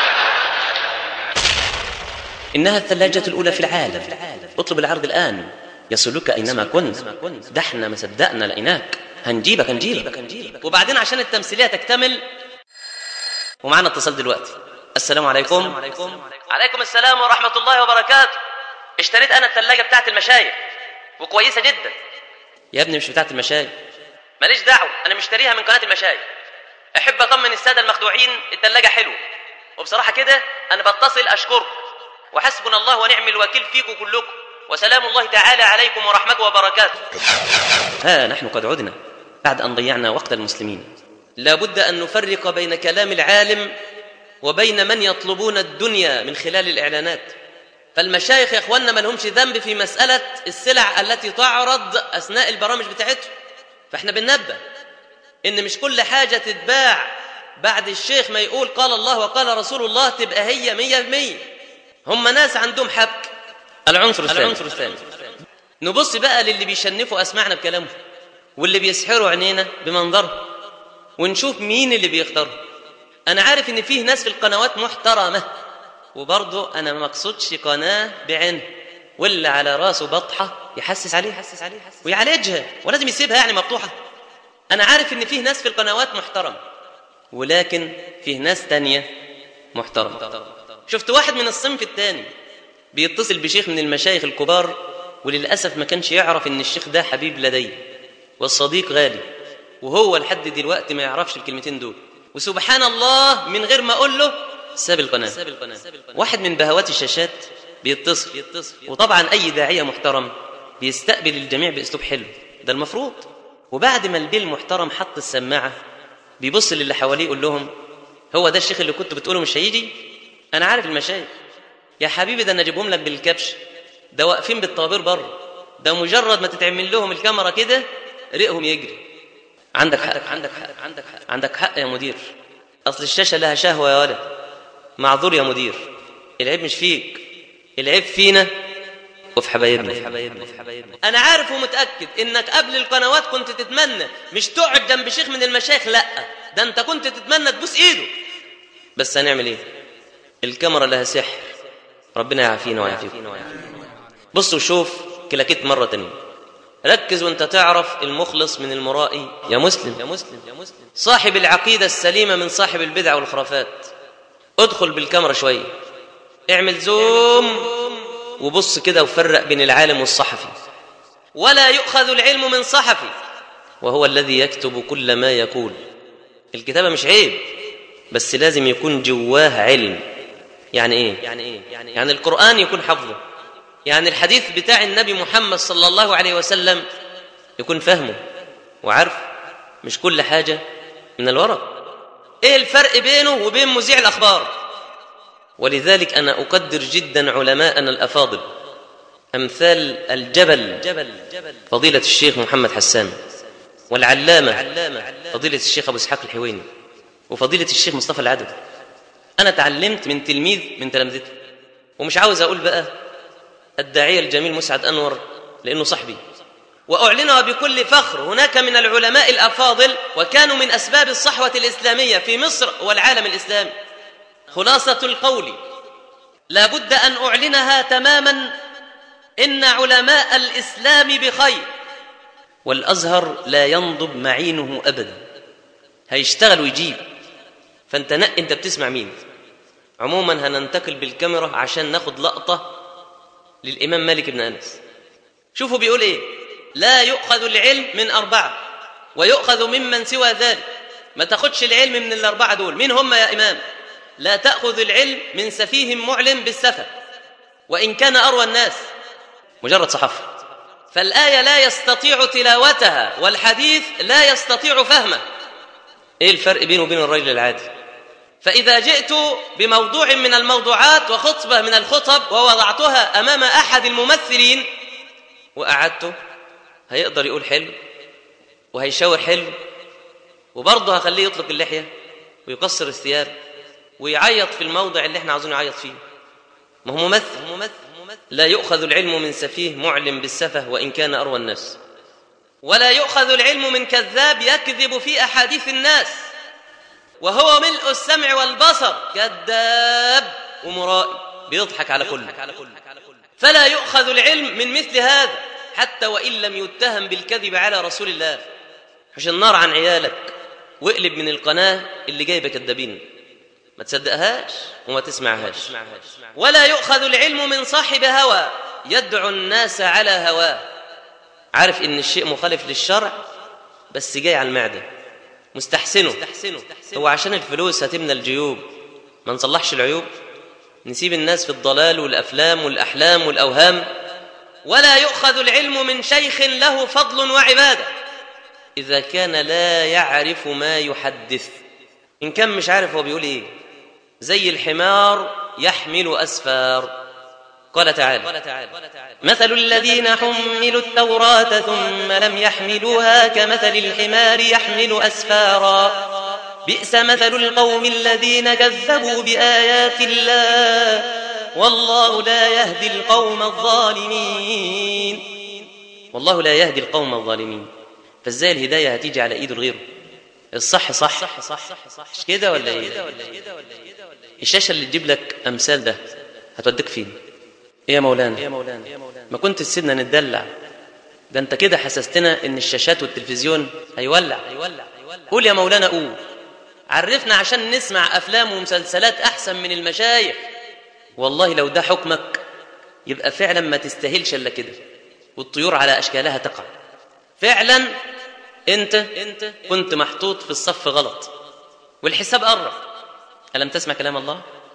إنها الثلاجة الأولى في العالم اطلب العرض الآن يصلك أينما كنت ده احنا ما صدقنا لقيناك هنجيبك هنجيبك وبعدين عشان التمثيلية تكتمل ومعنا اتصال دلوقتي السلام عليكم عليكم السلام ورحمة الله وبركاته اشتريت أنا الثلاجة بتاعت المشايخ وكويسة جدا يا ابني مش بتاعت المشايخ ماليش دعوة أنا مشتريها من قناة المشايخ أحب أطمن السادة المخدوعين الثلاجة حلوة وبصراحة كده أنا بتصل أشكركم وحسبنا الله ونعم الوكيل فيكم كلكم وسلام الله تعالى عليكم ورحمته وبركاته ها نحن قد عدنا بعد أن ضيعنا وقت المسلمين لابد أن نفرق بين كلام العالم وبين من يطلبون الدنيا من خلال الإعلانات فالمشايخ يا اخواننا ما لهمش ذنب في مسألة السلع التي تعرض أثناء البرامج بتاعتهم فاحنا بننبه إن مش كل حاجة تتباع بعد الشيخ ما يقول قال الله وقال رسول الله تبقى هي مية بمية هم ناس عندهم حبك العنصر الثاني, العنصر الثاني. نبص بقى للي بيشنفوا أسمعنا بكلامهم واللي بيسحروا عينينا بمنظرهم ونشوف مين اللي بيختاره أنا عارف إن فيه ناس في القنوات محترمة وبرضه أنا ما أقصدش قناة بعينها واللي على راسه بطحة يحسس عليه يحسس عليه ويعالجها ولازم يسيبها يعني مفتوحة أنا عارف إن فيه ناس في القنوات محترم ولكن فيه ناس تانية محترمة شفت واحد من الصنف الثاني بيتصل بشيخ من المشايخ الكبار وللأسف ما كانش يعرف إن الشيخ ده حبيب لديه والصديق غالي وهو لحد دلوقتي ما يعرفش الكلمتين دول وسبحان الله من غير ما أقول له ساب القناه واحد من بهوات الشاشات بيتصل وطبعا اي داعيه محترم بيستقبل الجميع باسلوب حلو ده المفروض وبعد ما البيه المحترم حط السماعه بيبص للي حواليه يقول لهم هو ده الشيخ اللي كنت بتقوله مش هيجي انا عارف المشايخ يا حبيبي ده انا اجيبهم لك بالكبش ده واقفين بالطوابير بره ده مجرد ما تتعمل لهم الكاميرا كده ريقهم يجري عندك حق عندك حق عندك حق عندك حق يا مدير اصل الشاشه لها شهوه يا ولد معذور يا مدير العيب مش فيك العيب فينا وفي حبايبنا انا عارف ومتاكد انك قبل القنوات كنت تتمنى مش تقعد جنب شيخ من المشايخ لا ده انت كنت تتمنى تبوس ايده بس هنعمل ايه الكاميرا لها سحر ربنا يعافينا ويعافيكم بص وشوف كلاكيت مره تانية ركز وانت تعرف المخلص من المرائي يا مسلم يا مسلم يا مسلم صاحب العقيده السليمه من صاحب البدع والخرافات ادخل بالكاميرا شويه اعمل زوم وبص كده وفرق بين العالم والصحفي ولا يؤخذ العلم من صحفي وهو الذي يكتب كل ما يقول الكتابه مش عيب بس لازم يكون جواه علم يعني ايه يعني ايه يعني, يعني القران يكون حفظه يعني الحديث بتاع النبي محمد صلى الله عليه وسلم يكون فهمه وعارف مش كل حاجه من الورق ايه الفرق بينه وبين مذيع الاخبار ولذلك انا اقدر جدا علماءنا الافاضل امثال الجبل فضيله الشيخ محمد حسان والعلامه فضيله الشيخ ابو اسحاق الحويني وفضيله الشيخ مصطفى العدوي انا تعلمت من تلميذ من تلامذته ومش عاوز اقول بقى الداعيه الجميل مسعد انور لانه صاحبي واعلنها بكل فخر هناك من العلماء الافاضل وكانوا من اسباب الصحوه الاسلاميه في مصر والعالم الاسلامي خلاصه القول لا بد ان اعلنها تماما ان علماء الاسلام بخير والازهر لا ينضب معينه ابدا هيشتغل ويجيب فانت نق انت بتسمع مين عموما هننتقل بالكاميرا عشان ناخد لقطه للامام مالك بن انس شوفوا بيقول ايه لا يؤخذ العلم من اربعه ويؤخذ ممن سوى ذلك ما تاخدش العلم من الاربعه دول مين هم يا امام لا تاخذ العلم من سفيه معلم بالسفه وان كان اروى الناس مجرد صحافه فالايه لا يستطيع تلاوتها والحديث لا يستطيع فهمه ايه الفرق بينه وبين الرجل العادي فاذا جئت بموضوع من الموضوعات وخطبه من الخطب ووضعتها امام احد الممثلين وقعدته هيقدر يقول حلو وهيشاور حلو وبرضه هخليه يطلق اللحيه ويقصر الثياب ويعيط في الموضع اللي احنا عاوزين يعيط فيه ما هو ممثل ممثل لا يؤخذ العلم من سفيه معلم بالسفه وان كان اروى الناس ولا يؤخذ العلم من كذاب يكذب في احاديث الناس وهو ملء السمع والبصر كذاب ومرائي بيضحك على كل فلا يؤخذ العلم من مثل هذا حتى وان لم يتهم بالكذب على رسول الله حش النار عن عيالك واقلب من القناه اللي جايبه كذابين ما تصدقهاش وما تسمعهاش ولا يؤخذ العلم من صاحب هوى يدعو الناس على هواه عارف ان الشيء مخالف للشرع بس جاي على المعده مستحسنه هو عشان الفلوس هتمنى الجيوب ما نصلحش العيوب نسيب الناس في الضلال والافلام والاحلام والاوهام ولا يؤخذ العلم من شيخ له فضل وعباده اذا كان لا يعرف ما يحدث ان كان مش عارف هو بيقول ايه زي الحمار يحمل اسفار قال تعالى مثل الذين حملوا التوراة ثم لم يحملوها كمثل الحمار يحمل أسفارا بئس مثل القوم الذين كذبوا بآيات الله والله لا يهدي القوم الظالمين والله لا يهدي القوم الظالمين فازاي الهداية هتيجي على ايده غيره الصح صح صح صح صح مش كده ولا ايه الشاشة اللي تجيب لك امثال ده هتوديك فين ايه يا مولانا يا مولانا ما كنت تسيبنا نتدلع ده انت كده حسستنا ان الشاشات والتلفزيون هيولع هيولع قول يا مولانا قول عرفنا عشان نسمع افلام ومسلسلات احسن من المشايخ والله لو ده حكمك يبقى فعلا ما تستاهلش الا كده والطيور على اشكالها تقع فعلا انت كنت محطوط في الصف غلط والحساب قرب الم تسمع كلام الله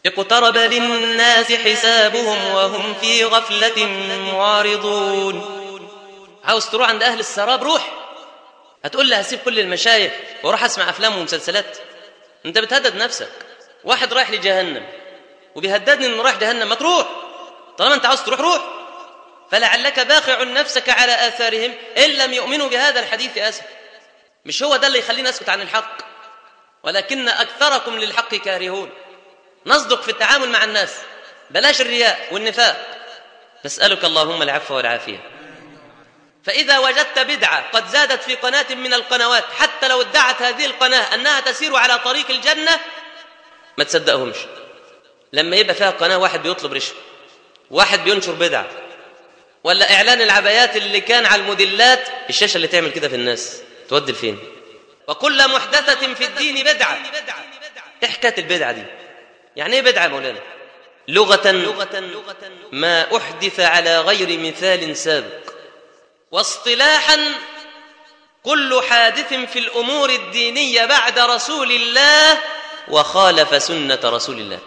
اقترب للناس حسابهم وهم في غفلة معارضون عاوز تروح عند أهل السراب روح هتقول لي هسيب كل المشايخ واروح اسمع افلام ومسلسلات انت بتهدد نفسك واحد رايح لجهنم وبيهددني انه رايح جهنم ما تروح طالما انت عاوز تروح روح فلعلك باخع نفسك على اثارهم ان لم يؤمنوا بهذا الحديث اسف مش هو ده اللي يخليني اسكت عن الحق ولكن اكثركم للحق كارهون نصدق في التعامل مع الناس بلاش الرياء والنفاق نسالك اللهم العفو والعافيه فإذا وجدت بدعة قد زادت في قناة من القنوات حتى لو ادعت هذه القناة أنها تسير على طريق الجنة ما تصدقهمش لما يبقى فيها قناة واحد بيطلب رشوة واحد بينشر بدعة ولا إعلان العبايات اللي كان على الموديلات الشاشة اللي تعمل كده في الناس تودي لفين وكل محدثة في الدين بدعة إيه حكاية البدعة دي يعني إيه بدعة يا مولانا لغة ما أحدث على غير مثال سابق واصطلاحا كل حادث في الامور الدينيه بعد رسول الله وخالف سنه رسول الله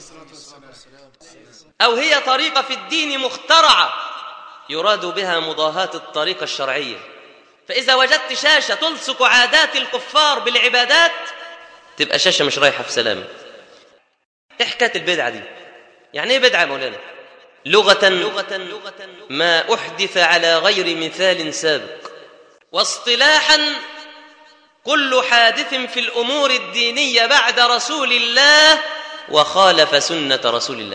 او هي طريقه في الدين مخترعه يراد بها مضاهاه الطريقه الشرعيه فاذا وجدت شاشه تلصق عادات الكفار بالعبادات تبقى شاشه مش رايحه في سلام ايه حكايه البدعه دي يعني ايه بدعه يا مولانا لغة ما أحدث على غير مثال سابق واصطلاحا كل حادث في الأمور الدينية بعد رسول الله وخالف سنة رسول الله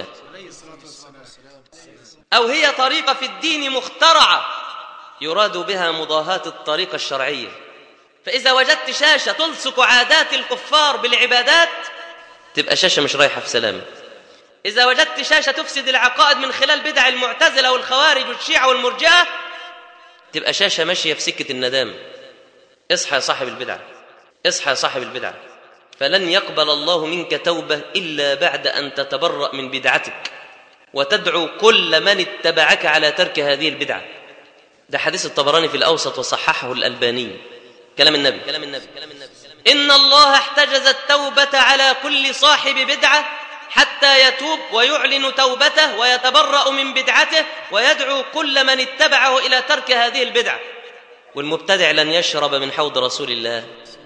أو هي طريقة في الدين مخترعة يراد بها مضاهاة الطريقة الشرعية فإذا وجدت شاشة تلصق عادات الكفار بالعبادات تبقى شاشة مش رايحة في سلامه إذا وجدت شاشة تفسد العقائد من خلال بدع المعتزلة والخوارج والشيعة والمرجئة تبقى شاشة ماشية في سكة الندامة اصحى يا صاحب البدعة اصحى يا صاحب البدعة فلن يقبل الله منك توبة إلا بعد أن تتبرأ من بدعتك وتدعو كل من اتبعك على ترك هذه البدعة ده حديث الطبراني في الأوسط وصححه الألباني كلام النبي كلام النبي كلام النبي إن الله احتجز التوبة على كل صاحب بدعة حتى يتوب ويعلن توبته ويتبرأ من بدعته ويدعو كل من اتبعه إلى ترك هذه البدعة والمبتدع لن يشرب من حوض رسول الله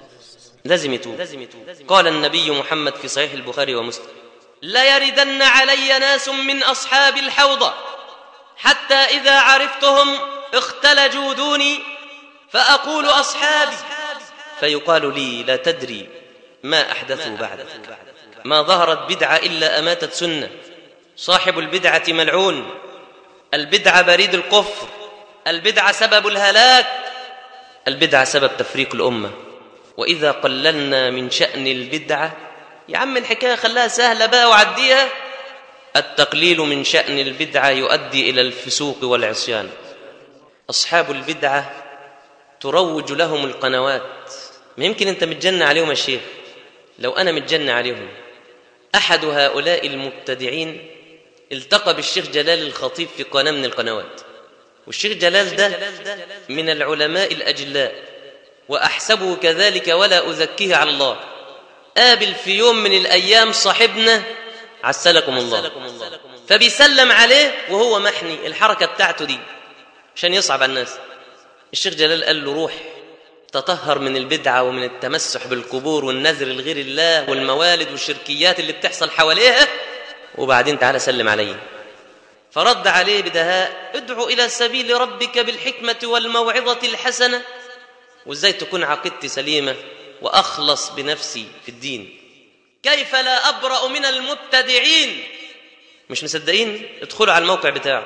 لازم يتوب قال النبي محمد في صحيح البخاري ومسلم لا يردن علي ناس من أصحاب الحوض حتى إذا عرفتهم اختلجوا دوني فأقول أصحابي فيقال لي لا تدري ما أحدثوا بعدك ما ظهرت بدعة إلا أماتت سنة صاحب البدعة ملعون البدعة بريد الكفر البدعة سبب الهلاك البدعة سبب تفريق الأمة وإذا قللنا من شأن البدعة يا عم الحكاية خلاها سهلة بقى وعديها التقليل من شأن البدعة يؤدي إلى الفسوق والعصيان أصحاب البدعة تروج لهم القنوات ما يمكن أنت متجنى عليهم يا شيخ لو أنا متجنى عليهم أحد هؤلاء المبتدعين التقى بالشيخ جلال الخطيب في قناة من القنوات والشيخ جلال ده من العلماء الأجلاء وأحسبه كذلك ولا أزكيه على الله قابل في يوم من الأيام صاحبنا عسلكم الله فبيسلم عليه وهو محني الحركة بتاعته دي عشان يصعب على الناس الشيخ جلال قال له روح تطهر من البدعة ومن التمسح بالقبور والنذر لغير الله والموالد والشركيات اللي بتحصل حواليها وبعدين تعالى سلم علي فرد عليه بدهاء ادعو إلى سبيل ربك بالحكمة والموعظة الحسنة وازاي تكون عقيدتي سليمة وأخلص بنفسي في الدين كيف لا أبرأ من المبتدعين مش مصدقين ادخلوا على الموقع بتاعه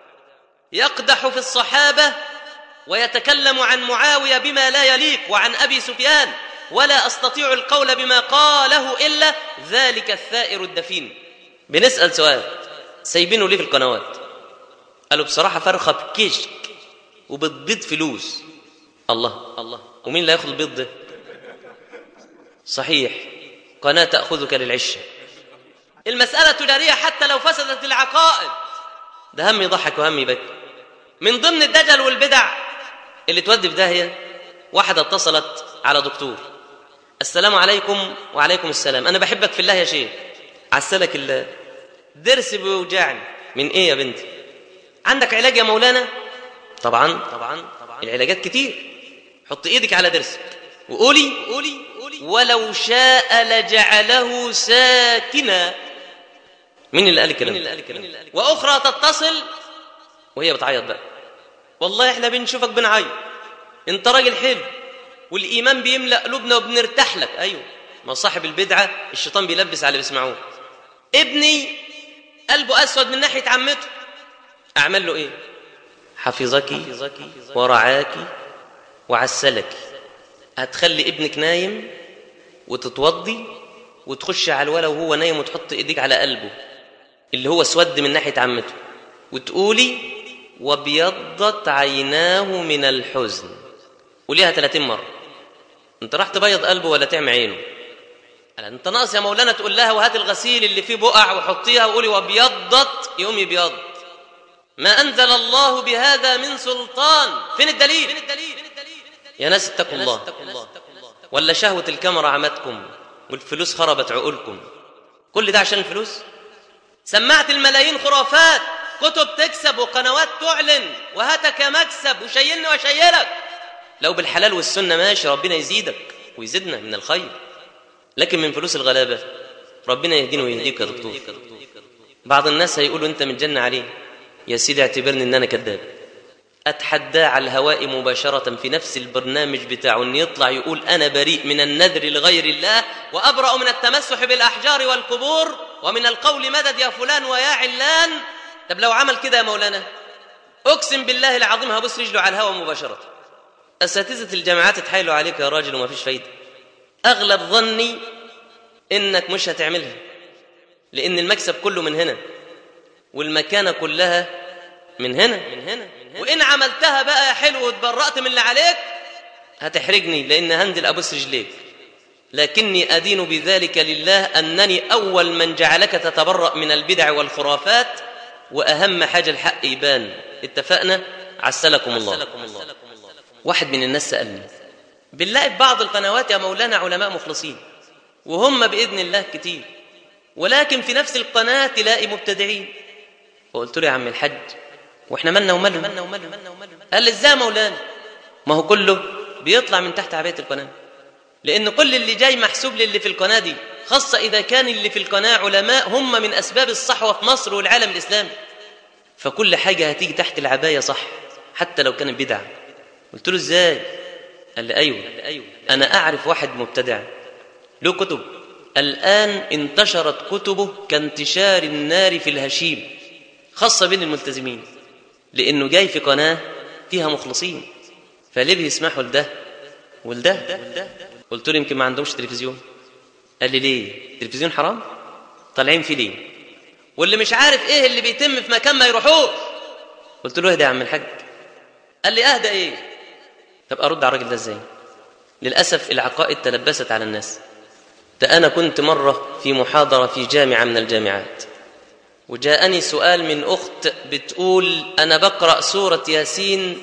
يقدح في الصحابة ويتكلم عن معاوية بما لا يليق وعن أبي سفيان ولا أستطيع القول بما قاله إلا ذلك الثائر الدفين بنسأل سؤال سايبينه ليه في القنوات قالوا بصراحة فرخة بكشك وبتبيض فلوس الله الله ومين اللي هياخد البيض ده صحيح قناة تأخذك للعشة المسألة تجارية حتى لو فسدت العقائد ده هم يضحك وهم يبكي من ضمن الدجل والبدع اللي تودي في داهيه واحده اتصلت على دكتور السلام عليكم وعليكم السلام انا بحبك في الله يا شيخ عسلك الله ضرس بيوجعني من ايه يا بنتي عندك علاج يا مولانا طبعا طبعا العلاجات كتير حط ايدك على ضرسك وقولي قولي ولو شاء لجعله ساكنا مين اللي قال الكلام واخرى تتصل وهي بتعيط بقى والله احنا بنشوفك بنعيط انت راجل حلو والايمان بيملا قلوبنا وبنرتاح لك ايوه ما صاحب البدعه الشيطان بيلبس على اللي بيسمعوه ابني قلبه اسود من ناحيه عمته اعمل له ايه حفظك ورعاك وعسلك هتخلي ابنك نايم وتتوضي وتخش على الولا وهو نايم وتحط ايديك على قلبه اللي هو اسود من ناحيه عمته وتقولي وابيضت عيناه من الحزن قوليها 30 مره انت راح تبيض قلبه ولا تعمي عينه قال انت ناقص يا مولانا تقول لها وهات الغسيل اللي فيه بقع وحطيها وقولي وابيضت يقوم يبيض ما انزل الله بهذا من سلطان فين الدليل يا ناس اتقوا الله ولا شهوة الكاميرا عمتكم والفلوس خربت عقولكم كل ده عشان الفلوس سمعت الملايين خرافات كتب تكسب وقنوات تعلن وهاتك مكسب وشيلني وشيلك لو بالحلال والسنة ماشي ربنا يزيدك ويزيدنا من الخير لكن من فلوس الغلابة ربنا يهدينا ويهديك يا دكتور بعض الناس هيقولوا انت متجنى عليه يا سيدي اعتبرني ان انا كذاب اتحداه على الهواء مباشرة في نفس البرنامج بتاعه ان يطلع يقول انا بريء من النذر لغير الله وابرأ من التمسح بالاحجار والقبور ومن القول مدد يا فلان ويا علان طب لو عمل كده يا مولانا اقسم بالله العظيم هبص رجله على الهواء مباشرة اساتذة الجامعات اتحايلوا عليك يا راجل وما فيش فايدة اغلب ظني انك مش هتعملها لان المكسب كله من هنا والمكانة كلها من هنا من هنا وإن عملتها بقى يا حلو واتبرأت من اللي عليك هتحرجني لأن هنزل أبوس رجليك لكني أدين بذلك لله أنني أول من جعلك تتبرأ من البدع والخرافات وأهم حاجة الحق يبان اتفقنا عسلكم الله واحد من الناس سألني بنلاقي في بعض القنوات يا مولانا علماء مخلصين وهم بإذن الله كتير ولكن في نفس القناة تلاقي مبتدعين فقلت له يا عم الحج واحنا مالنا ومالهم قال لي ازاي يا مولانا ما هو كله بيطلع من تحت عبايه القناه لان كل اللي جاي محسوب للي في القناه دي خاصه اذا كان اللي في القناه علماء هم من اسباب الصحوه في مصر والعالم الاسلامي فكل حاجه هتيجي تحت العبايه صح حتى لو كانت بدعه قلت له ازاي قال لي ايوه انا اعرف واحد مبتدع له كتب الان انتشرت كتبه كانتشار النار في الهشيم خاصه بين الملتزمين لانه جاي في قناه فيها مخلصين فليه بيسمحوا لده ولده قلت له يمكن ما عندهمش تلفزيون قال لي ليه التلفزيون حرام طالعين فيه ليه واللي مش عارف ايه اللي بيتم في مكان ما يروحوش قلت له اهدى يا عم الحاج قال لي اهدى ايه طب ارد على الراجل ده ازاي للاسف العقائد تلبست على الناس ده انا كنت مره في محاضره في جامعه من الجامعات وجاءني سؤال من أخت بتقول أنا بقرأ سورة ياسين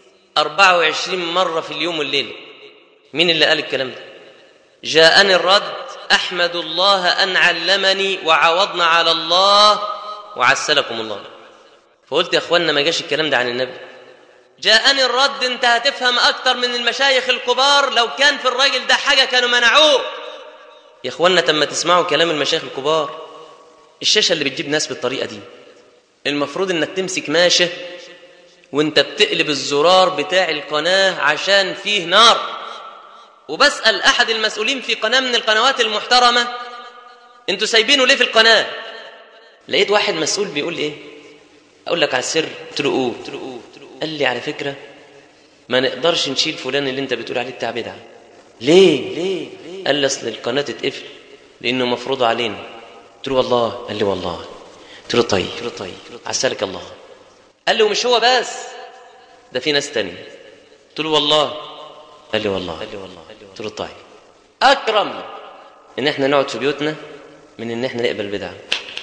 24 مرة في اليوم والليلة مين اللي قال الكلام ده جاءني الرد أحمد الله أن علمني وعوضنا على الله وعسلكم الله فقلت يا أخوانا ما جاش الكلام ده عن النبي جاءني الرد انت هتفهم أكتر من المشايخ الكبار لو كان في الراجل ده حاجة كانوا منعوه يا أخوانا تم تسمعوا كلام المشايخ الكبار الشاشة اللي بتجيب ناس بالطريقة دي المفروض انك تمسك ماشة وانت بتقلب الزرار بتاع القناة عشان فيه نار وبسأل أحد المسؤولين في قناة من القنوات المحترمة انتوا سايبينه ليه في القناة لقيت واحد مسؤول بيقول ايه اقول لك على السر قلت له قول قال لي على فكرة ما نقدرش نشيل فلان اللي انت بتقول عليه بتاع بدعة ليه ليه قال لي اصل القناة تتقفل لانه مفروض علينا قلت له والله قال لي والله قلت له طيب قلت له طيب عسالك الله قال لي ومش هو بس ده في ناس تانية قلت له والله قال لي والله قال لي والله قلت له طيب اكرم ان احنا نقعد في بيوتنا من ان احنا نقبل بدعه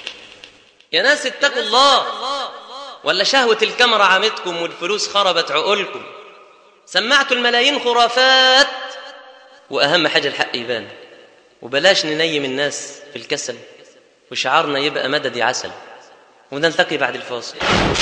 يا ناس اتقوا الله ولا شهوة الكاميرا عامتكم والفلوس خربت عقولكم سمعتوا الملايين خرافات وأهم حاجة الحق يبان وبلاش ننيم الناس في الكسل وشعارنا يبقى مدد يا عسل ونلتقي بعد الفاصل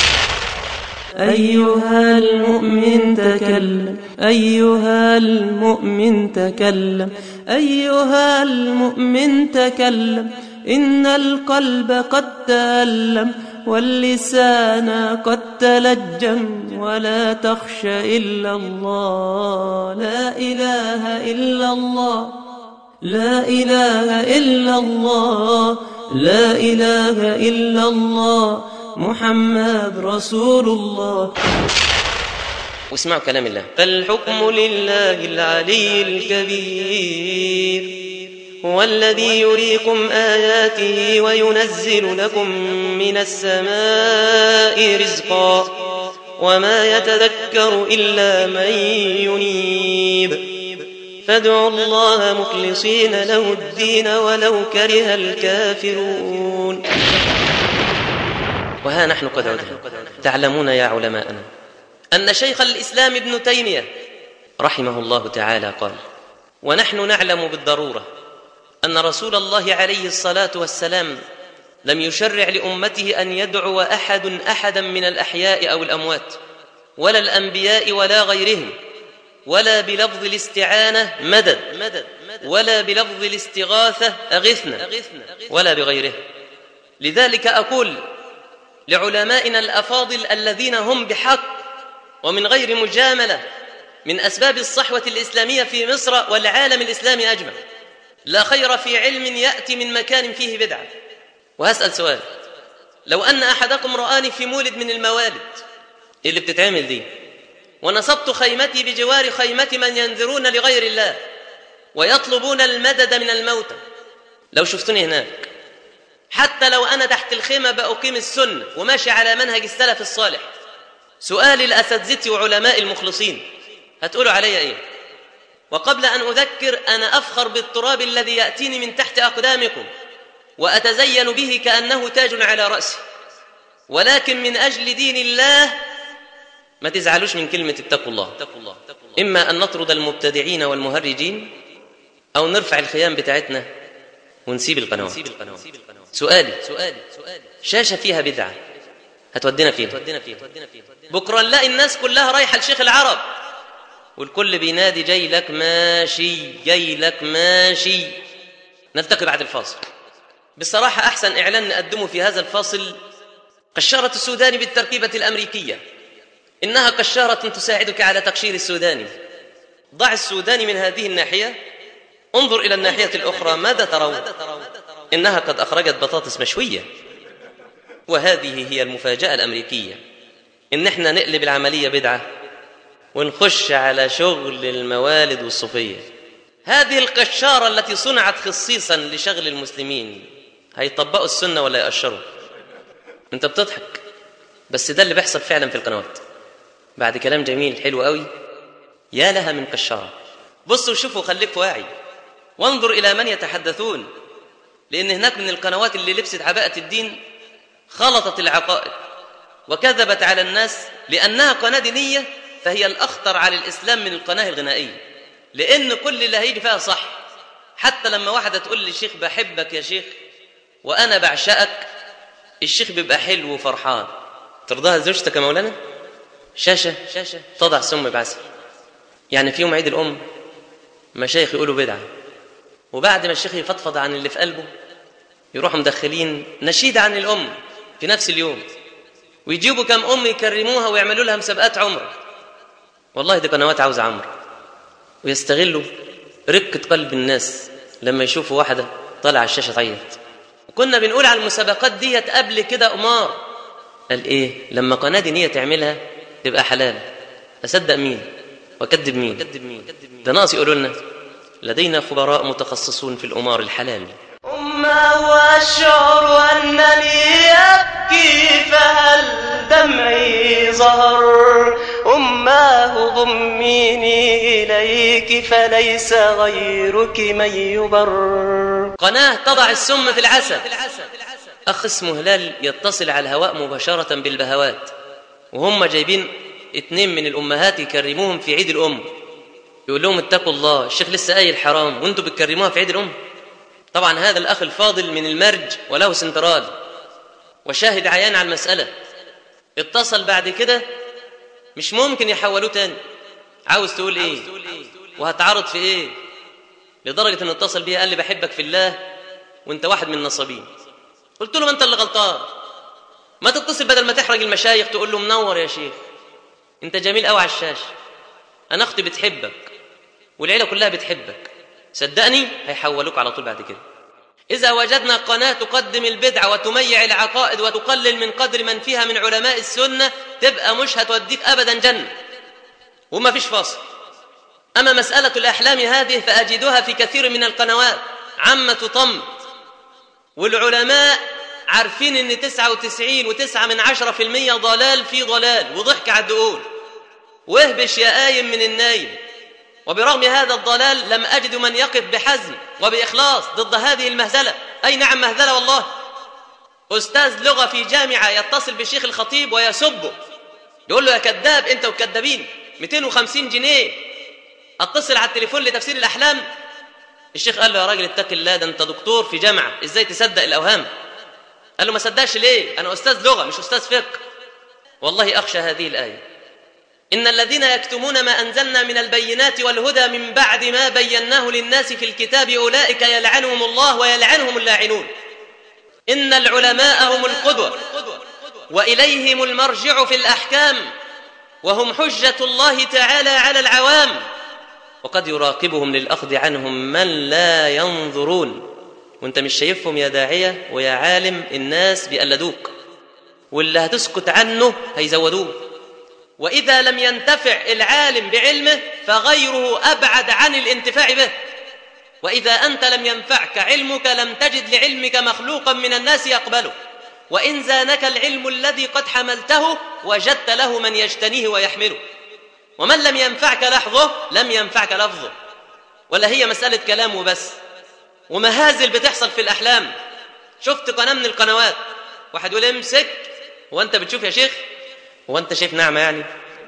أيها المؤمن تكلم أيها المؤمن تكلم أيها المؤمن تكلم إن القلب قد تألم واللسان قد تلجم ولا تخش إلا الله لا إله إلا الله لا إله إلا الله لا إله إلا الله محمد رسول الله واسمعوا كلام الله فالحكم لله العلي الكبير هو الذي يريكم آياته وينزل لكم من السماء رزقا وما يتذكر إلا من ينيب فادعوا الله مخلصين له الدين ولو كره الكافرون وها نحن قد عدنا تعلمون يا علماءنا أن شيخ الإسلام ابن تيمية رحمه الله تعالى قال ونحن نعلم بالضرورة أن رسول الله عليه الصلاة والسلام لم يشرع لأمته أن يدعو أحد أحدا من الأحياء أو الأموات ولا الأنبياء ولا غيرهم ولا بلفظ الاستعانة مدد ولا بلفظ الاستغاثة أغثنا ولا بغيره لذلك أقول لعلمائنا الأفاضل الذين هم بحق ومن غير مجاملة من أسباب الصحوة الإسلامية في مصر والعالم الإسلامي أجمع لا خير في علم يأتي من مكان فيه بدعة وهسأل سؤال لو أن أحدكم رآني في مولد من الموالد اللي بتتعمل دي ونصبت خيمتي بجوار خيمة من ينذرون لغير الله ويطلبون المدد من الموتى لو شفتني هناك حتى لو أنا تحت الخيمة بأقيم السنة وماشي على منهج السلف الصالح سؤالي لأساتذتي وعلماء المخلصين هتقولوا علي إيه وقبل أن أذكر أنا أفخر بالتراب الذي يأتيني من تحت أقدامكم وأتزين به كأنه تاج على رأسي ولكن من أجل دين الله ما تزعلوش من كلمة اتقوا الله إما أن نطرد المبتدعين والمهرجين أو نرفع الخيام بتاعتنا ونسيب القنوات سؤالي شاشة فيها بدعة هتودينا فين بكرة نلاقي الناس كلها رايحة لشيخ العرب والكل بينادي جاي لك ماشي جاي لك ماشي نلتقي بعد الفاصل بصراحة أحسن إعلان نقدمه في هذا الفاصل قشارة السوداني بالتركيبة الأمريكية إنها قشارة تساعدك على تقشير السوداني ضع السوداني من هذه الناحية انظر إلى الناحية الأخرى ماذا ترون إنها قد أخرجت بطاطس مشوية وهذه هي المفاجأة الأمريكية إن إحنا نقلب العملية بدعة ونخش على شغل الموالد والصوفية هذه القشارة التي صنعت خصيصا لشغل المسلمين هيطبقوا السنة ولا يقشروا انت بتضحك بس ده اللي بيحصل فعلا في القنوات بعد كلام جميل حلو قوي يا لها من قشارة بصوا شوفوا خليك واعي وانظر إلى من يتحدثون لأن هناك من القنوات اللي لبست عباءة الدين خلطت العقائد وكذبت على الناس لأنها قناة دينية فهي الأخطر على الإسلام من القناة الغنائية لأن كل اللي هيجي فيها صح حتى لما واحدة تقول للشيخ بحبك يا شيخ وأنا بعشقك الشيخ بيبقى حلو وفرحان ترضاها زوجتك يا مولانا شاشة شاشة تضع سم بعسل يعني في يوم عيد الأم مشايخ يقولوا بدعة وبعد ما الشيخ يفضفض عن اللي في قلبه يروحوا مدخلين نشيد عن الأم في نفس اليوم ويجيبوا كم أم يكرموها ويعملوا لها مسابقات عمره والله دي قنوات عاوزة عمرو ويستغلوا رقة قلب الناس لما يشوفوا واحدة طالعة على الشاشة تعيط وكنا بنقول على المسابقات ديت قبل كده قمار قال ايه لما قناة دينية تعملها تبقى حلال أصدق مين وكذب مين ده ناقص يقولوا لنا لدينا خبراء متخصصون في الأمار الحلال أما وأشعر أنني أبكي فهل دمعي ظهر أماه ضميني إليك فليس غيرك من يبر قناة تضع السم في العسل أخ اسمه هلال يتصل على الهواء مباشرة بالبهوات وهم جايبين اتنين من الأمهات يكرموهم في عيد الأم يقول لهم اتقوا الله الشيخ لسه قايل حرام وانتوا بتكرموها في عيد الأم طبعا هذا الأخ الفاضل من المرج وله سنترال وشاهد عيان على المسألة اتصل بعد كده مش ممكن يحولوه تاني عاوز تقول ايه وهتعرض في ايه لدرجة انه اتصل بيها قال لي بحبك في الله وانت واحد من النصابين قلت له ما انت اللي غلطان ما تتصل بدل ما تحرج المشايخ تقول له منور يا شيخ انت جميل قوي على الشاشة انا اختي بتحبك والعيلة كلها بتحبك صدقني هيحولوك على طول بعد كده إذا وجدنا قناة تقدم البدعة وتميع العقائد وتقلل من قدر من فيها من علماء السنة تبقى مش هتوديك أبدا جنة وما فيش فاصل أما مسألة الأحلام هذه فأجدها في كثير من القنوات عامة طم والعلماء عارفين ان تسعة وتسعين وتسعة من عشرة في المية ضلال في ضلال وضحك على الدقون واهبش يا قايم من النايم وبرغم هذا الضلال لم أجد من يقف بحزم وبإخلاص ضد هذه المهزلة أي نعم مهزلة والله أستاذ لغة في جامعة يتصل بالشيخ الخطيب ويسبه يقول له يا كذاب أنت وكذابين 250 جنيه اتصل على التليفون لتفسير الأحلام الشيخ قال له يا راجل اتق الله ده أنت دكتور في جامعة إزاي تصدق الأوهام قال له ما صدقش ليه أنا أستاذ لغة مش أستاذ فقه والله أخشى هذه الآية إن الذين يكتمون ما أنزلنا من البينات والهدى من بعد ما بيناه للناس في الكتاب أولئك يلعنهم الله ويلعنهم اللاعنون إن العلماء هم القدوة وإليهم المرجع في الأحكام وهم حجة الله تعالى على العوام وقد يراقبهم للأخذ عنهم من لا ينظرون وانت مش شايفهم يا داعية ويا عالم الناس بيقلدوك واللي هتسكت عنه هيزودوه وإذا لم ينتفع العالم بعلمه فغيره أبعد عن الانتفاع به وإذا أنت لم ينفعك علمك لم تجد لعلمك مخلوقا من الناس يقبله وإن زانك العلم الذي قد حملته وجدت له من يجتنيه ويحمله ومن لم ينفعك لحظه لم ينفعك لفظه ولا هي مسألة كلام وبس ومهازل بتحصل في الأحلام شفت قناة من القنوات واحد يقول امسك وانت بتشوف يا شيخ هو انت شايف نعمة يعني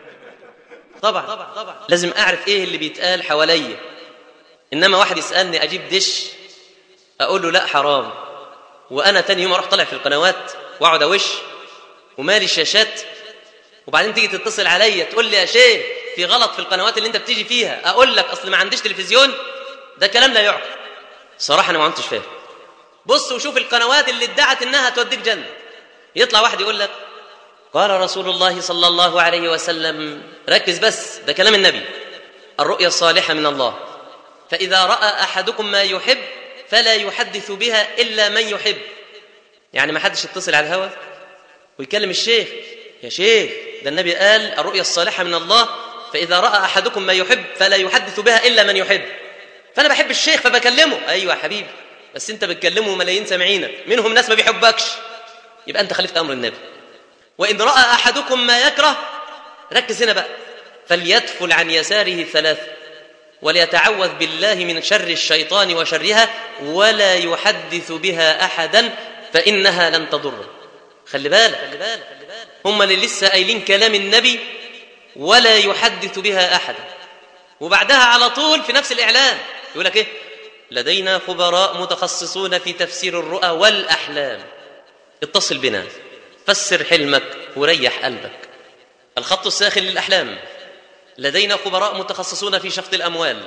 طبعا طبعا لازم اعرف ايه اللي بيتقال حواليا انما واحد يسالني اجيب دش اقول له لا حرام وانا تاني يوم اروح طالع في القنوات واقعد اوش ومالي الشاشات وبعدين تيجي تتصل عليا تقول لي يا شيخ في غلط في القنوات اللي انت بتيجي فيها اقول لك اصل ما عنديش تلفزيون ده كلام لا يعقل صراحه انا ما كنتش فاهم بص وشوف القنوات اللي ادعت انها توديك جنه يطلع واحد يقول لك قال رسول الله صلى الله عليه وسلم ركز بس ده كلام النبي الرؤيا الصالحة من الله فإذا رأى أحدكم ما يحب فلا يحدث بها إلا من يحب يعني ما حدش يتصل على الهوى ويكلم الشيخ يا شيخ ده النبي قال الرؤيا الصالحة من الله فإذا رأى أحدكم ما يحب فلا يحدث بها إلا من يحب فأنا بحب الشيخ فبكلمه أيوة يا حبيبي بس أنت بتكلمه ملايين سامعينك منهم ناس ما بيحبكش يبقى أنت خليفة أمر النبي وإن رأى أحدكم ما يكره ركز هنا بقى فليدفل عن يساره ثلاث وليتعوذ بالله من شر الشيطان وشرها ولا يحدث بها أحدا فإنها لن تضره خلي بالك هم اللي لسه قايلين كلام النبي ولا يحدث بها أحدا وبعدها على طول في نفس الإعلان يقول لك إيه لدينا خبراء متخصصون في تفسير الرؤى والأحلام اتصل بنا فسر حلمك وريح قلبك الخط الساخن للأحلام لدينا خبراء متخصصون في شفط الأموال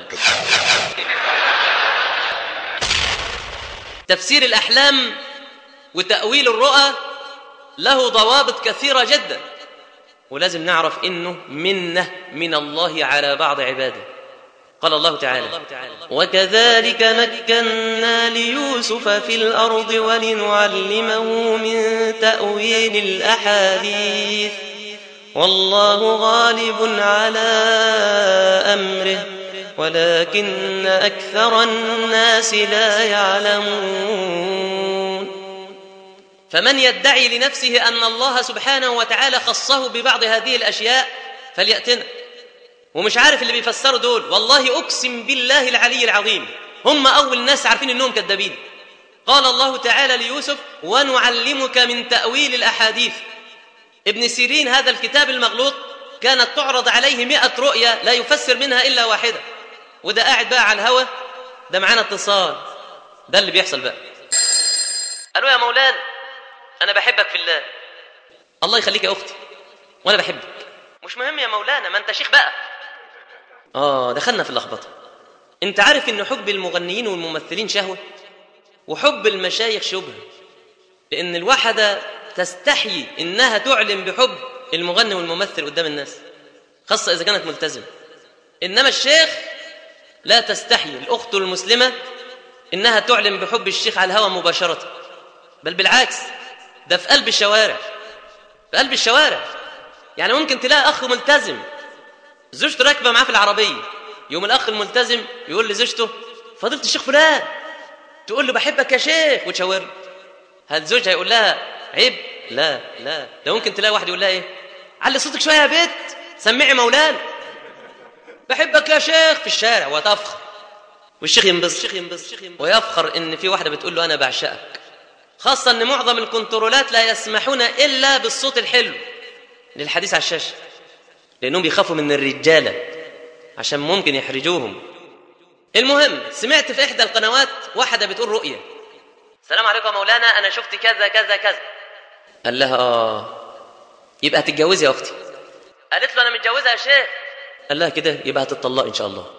تفسير الأحلام وتأويل الرؤى له ضوابط كثيرة جدا ولازم نعرف إنه منة من الله على بعض عباده قال الله تعالى وكذلك مكنا ليوسف في الأرض ولنعلمه من تأويل الأحاديث والله غالب على أمره ولكن أكثر الناس لا يعلمون فمن يدعي لنفسه أن الله سبحانه وتعالى خصه ببعض هذه الأشياء فليأتنا ومش عارف اللي بيفسروا دول والله أقسم بالله العلي العظيم هم أول ناس عارفين أنهم كذابين قال الله تعالى ليوسف ونعلمك من تأويل الأحاديث ابن سيرين هذا الكتاب المغلوط كانت تعرض عليه مئة رؤية لا يفسر منها إلا واحدة وده قاعد بقى على الهوى ده معانا اتصال ده اللي بيحصل بقى قالوا يا مولانا انا بحبك في الله الله يخليك يا اختي وانا بحبك مش مهم يا مولانا ما انت شيخ بقى اه دخلنا في اللخبطه انت عارف ان حب المغنيين والممثلين شهوه وحب المشايخ شبهه لان الواحده تستحي انها تعلن بحب المغني والممثل قدام الناس خاصه اذا كانت ملتزمه انما الشيخ لا تستحي الاخت المسلمه انها تعلن بحب الشيخ على الهوى مباشره بل بالعكس ده في قلب الشوارع في قلب الشوارع يعني ممكن تلاقي اخ ملتزم زوجته راكبه معاه في العربيه يوم الاخ الملتزم يقول لزوجته فضيله الشيخ فلان تقول له بحبك يا شيخ وتشاور له. هل زوجها يقول لها عيب لا لا ده ممكن تلاقي واحد يقول لها ايه علي صوتك شويه يا بنت سمعي مولانا بحبك يا شيخ في الشارع وتفخر والشيخ ينبسط ويفخر ان في واحده بتقول له انا بعشقك خاصه ان معظم الكنترولات لا يسمحون الا بالصوت الحلو للحديث على الشاشه لانهم بيخافوا من الرجاله عشان ممكن يحرجوهم المهم سمعت في احدى القنوات واحده بتقول رؤيه السلام عليكم يا مولانا انا شفت كذا كذا كذا قال لها اه يبقى هتتجوزي يا اختي قالت له انا متجوزه يا شيخ قال لها كده يبقى هتطلق ان شاء الله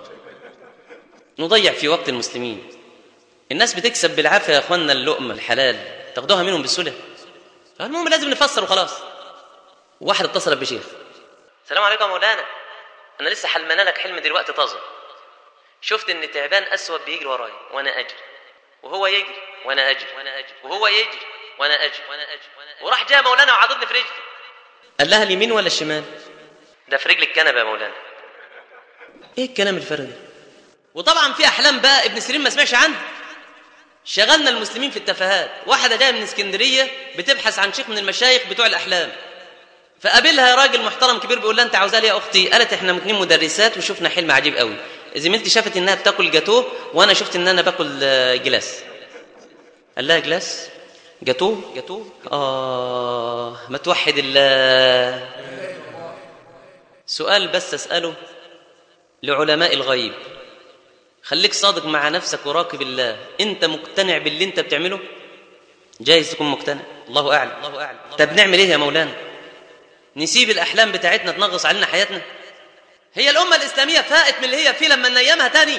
نضيع في وقت المسلمين الناس بتكسب بالعافيه يا اخوانا اللقمه الحلال تاخدوها منهم بسهوله المهم لازم نفسر وخلاص واحد اتصل بشيخ السلام عليكم يا مولانا انا لسه حلمانه لك حلم دلوقتي طازه شفت ان تعبان اسود بيجري ورايا وانا اجري وهو يجري وانا اجري وانا اجري وهو يجري وانا اجري وانا اجري وراح جاء مولانا وعضدني في رجلي قال لها اليمين ولا الشمال ده في رجل الكنبه يا مولانا ايه الكلام الفارغ ده وطبعا في احلام بقى ابن سيرين ما سمعش عنها شغلنا المسلمين في التفاهات واحده جايه من اسكندريه بتبحث عن شيخ من المشايخ بتوع الاحلام فقابلها راجل محترم كبير بيقول لها انت عاوزاه ليه يا اختي قالت احنا اتنين مدرسات وشفنا حلم عجيب قوي زميلتي شافت انها بتاكل جاتوه وانا شفت ان انا باكل آه، جلاس قال لها جلاس جاتوه جاتوه اه ما توحد الله سؤال بس اساله لعلماء الغيب خليك صادق مع نفسك وراقب الله انت مقتنع باللي انت بتعمله جايز تكون مقتنع الله اعلم الله اعلم طب نعمل ايه يا مولانا نسيب الاحلام بتاعتنا تنغص علينا حياتنا هي الامه الاسلاميه فاقت من اللي هي فيه لما نيمها تاني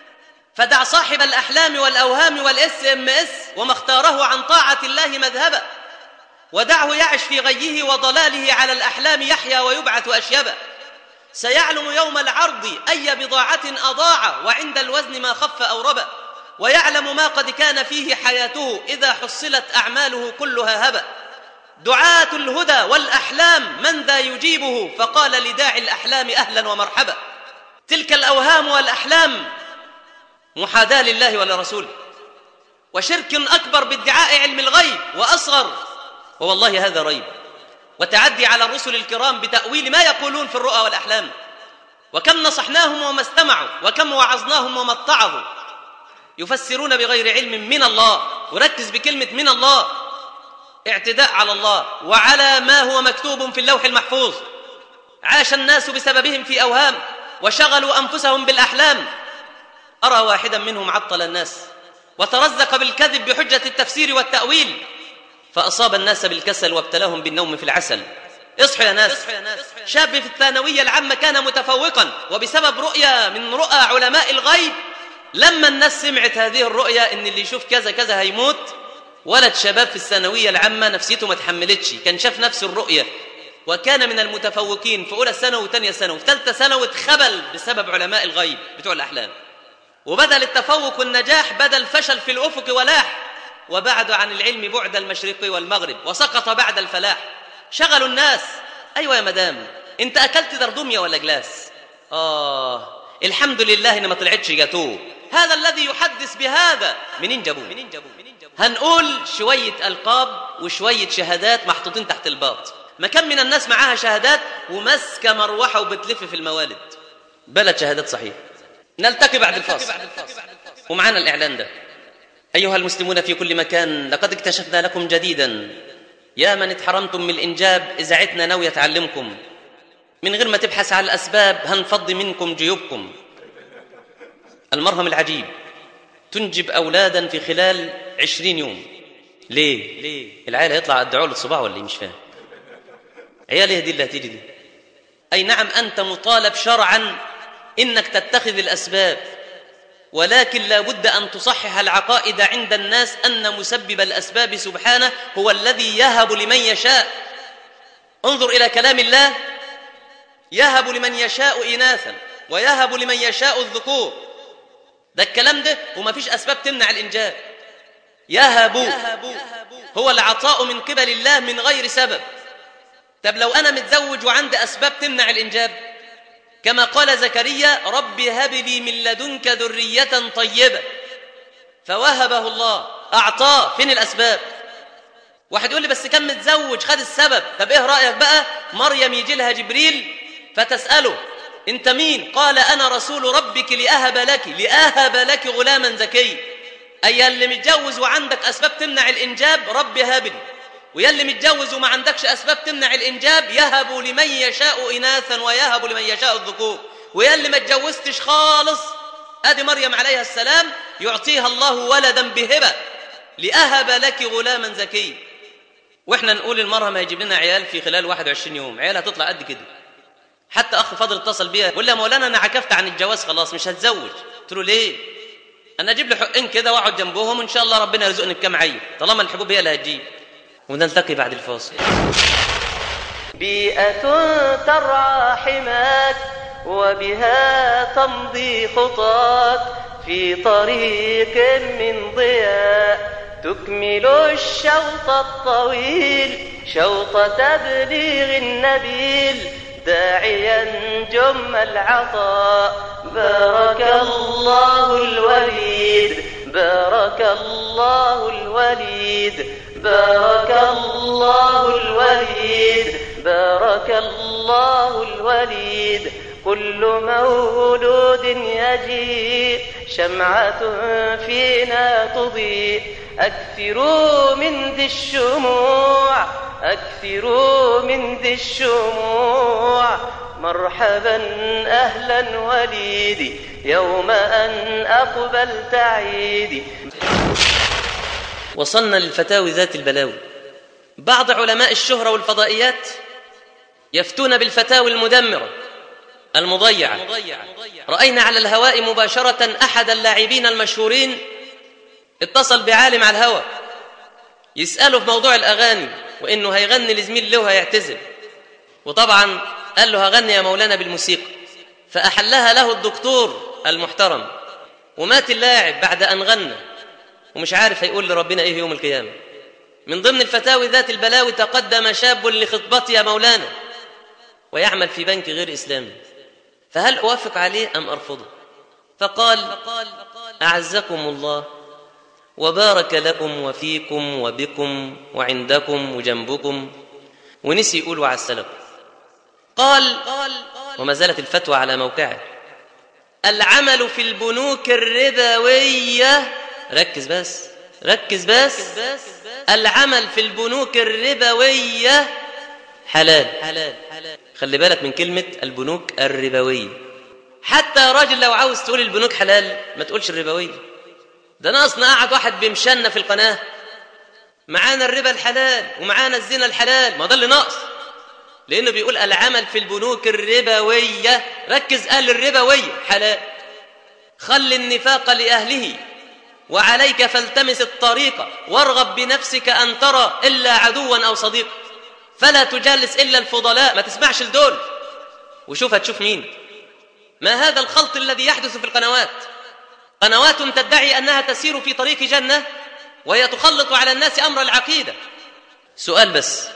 فدع صاحب الاحلام والاوهام والاس ام اس وما اختاره عن طاعه الله مذهبا ودعه يعش في غيه وضلاله على الاحلام يحيا ويبعث اشيبا سيعلم يوم العرض اي بضاعه اضاع وعند الوزن ما خف او ربا ويعلم ما قد كان فيه حياته اذا حصلت اعماله كلها هبا دعاة الهدى والأحلام من ذا يجيبه فقال لداعي الأحلام أهلا ومرحبا تلك الأوهام والأحلام محاداة لله ولرسوله وشرك أكبر بادعاء علم الغيب وأصغر ووالله هذا ريب وتعدي على الرسل الكرام بتأويل ما يقولون في الرؤى والأحلام وكم نصحناهم وما استمعوا وكم وعظناهم وما اتعظوا يفسرون بغير علم من الله وركز بكلمة من الله اعتداء على الله وعلى ما هو مكتوب في اللوح المحفوظ عاش الناس بسببهم في اوهام وشغلوا انفسهم بالاحلام ارى واحدا منهم عطل الناس وترزق بالكذب بحجه التفسير والتاويل فاصاب الناس بالكسل وابتلاهم بالنوم في العسل اصحوا يا ناس شاب في الثانويه العامه كان متفوقا وبسبب رؤيا من رؤى علماء الغيب لما الناس سمعت هذه الرؤيا ان اللي يشوف كذا كذا هيموت ولد شباب في الثانوية العامة نفسيته ما تحملتش كان شاف نفس الرؤية وكان من المتفوقين في أولى ثانوي وثانية ثانوي وفي ثالثة ثانوي اتخبل بسبب علماء الغيب بتوع الأحلام وبدل التفوق والنجاح بدل فشل في الأفق ولاح وبعد عن العلم بعد المشرق والمغرب وسقط بعد الفلاح شغلوا الناس أيوة يا مدام أنت أكلت دردومية ولا جلاس آه الحمد لله إن ما طلعتش جاتوه هذا الذي يحدث بهذا منين جابوه منين جابوه هنقول شوية ألقاب وشوية شهادات محطوطين تحت الباط ما كم من الناس معاها شهادات وماسكة مروحة وبتلف في الموالد بلد شهادات صحيح نلتقي بعد الفاصل ومعانا الإعلان ده أيها المسلمون في كل مكان لقد اكتشفنا لكم جديدا يا من اتحرمتم من الإنجاب إذا عدنا ناوية تعلمكم من غير ما تبحث على الأسباب هنفضي منكم جيوبكم المرهم العجيب تنجب أولادا في خلال عشرين يوم ليه؟ ليه؟ العيال هيطلع قد عقلة صباع ولا إيه؟ مش فاهم عيال ايه دي اللي هتيجي دي أي نعم أنت مطالب شرعا إنك تتخذ الأسباب ولكن لا بد أن تصحح العقائد عند الناس أن مسبب الأسباب سبحانه هو الذي يهب لمن يشاء انظر إلى كلام الله يهب لمن يشاء إناثا ويهب لمن يشاء الذكور ده الكلام ده وما فيش أسباب تمنع الإنجاب يهب هو العطاء من قبل الله من غير سبب طب لو أنا متزوج وعندي أسباب تمنع الإنجاب كما قال زكريا رب هب لي من لدنك ذرية طيبة فوهبه الله أعطاه فين الأسباب واحد يقول لي بس كان متزوج خد السبب طب ايه رأيك بقى مريم يجي لها جبريل فتسأله انت مين قال انا رسول ربك لأهب لك لأهب لك غلاما زكي اي اللي متجوز وعندك اسباب تمنع الانجاب رب هب لي ويا اللي متجوز وما عندكش اسباب تمنع الانجاب يهب لمن يشاء اناثا ويهب لمن يشاء الذكور ويا اللي ما اتجوزتش خالص ادي مريم عليها السلام يعطيها الله ولدا بهبه لأهب لك غلاما زكي واحنا نقول المرأة ما يجيب لنا عيال في خلال 21 يوم عيال هتطلع قد كده حتى اخ فاضل اتصل بيا يقول لي يا مولانا انا عكفت عن الجواز خلاص مش هتزوج قلت له ليه انا اجيب لي حقين كده واقعد جنبهم وان شاء الله ربنا يرزقني بكام عيل طالما الحبوب هي اللي هتجيب ونلتقي بعد الفاصل بيئة ترعى حماك وبها تمضي خطاك في طريق من ضياء تكمل الشوط الطويل شوط تبليغ النبيل داعيا جم العطاء بارك الله الوليد بارك الله الوليد بارك الله الوليد بارك الله الوليد كل مولود يجيء شمعة فينا تضيء أكثروا من ذي الشموع أكثروا من ذي الشموع مرحبا أهلا وليدي يوم أن أقبلت عيدي وصلنا للفتاوي ذات البلاوي بعض علماء الشهرة والفضائيات يفتون بالفتاوي المدمرة المضيعة رأينا على الهواء مباشرة أحد اللاعبين المشهورين اتصل بعالم على الهواء يسأله في موضوع الأغاني وإنه هيغني لزميل له هيعتزل وطبعا قال له هغني يا مولانا بالموسيقى فأحلها له الدكتور المحترم ومات اللاعب بعد أن غنى ومش عارف هيقول لربنا إيه يوم القيامة من ضمن الفتاوي ذات البلاوي تقدم شاب لخطبتي يا مولانا ويعمل في بنك غير إسلامي فهل أوافق عليه أم أرفضه فقال أعزكم الله وبارك لكم وفيكم وبكم وعندكم وجنبكم ونسي يقول وعسلكم قال وما زالت الفتوى على موقعه العمل في البنوك الربوية ركز بس ركز بس العمل في البنوك الربوية حلال خلي بالك من كلمة البنوك الربوية حتى يا راجل لو عاوز تقول البنوك حلال ما تقولش الربوية ده ناقصنا قاعد واحد بيمشنا في القناة معانا الربا الحلال ومعانا الزنا الحلال ما ده اللي ناقص لأنه بيقول العمل في البنوك الربوية ركز قال الربوية حلال خل النفاق لأهله وعليك فالتمس الطريق وارغب بنفسك أن ترى إلا عدوا أو صديقا فلا تجالس إلا الفضلاء ما تسمعش لدول وشوف هتشوف مين ما هذا الخلط الذي يحدث في القنوات قنوات تدعي أنها تسير في طريق جنة وهي تخلط على الناس أمر العقيدة سؤال بس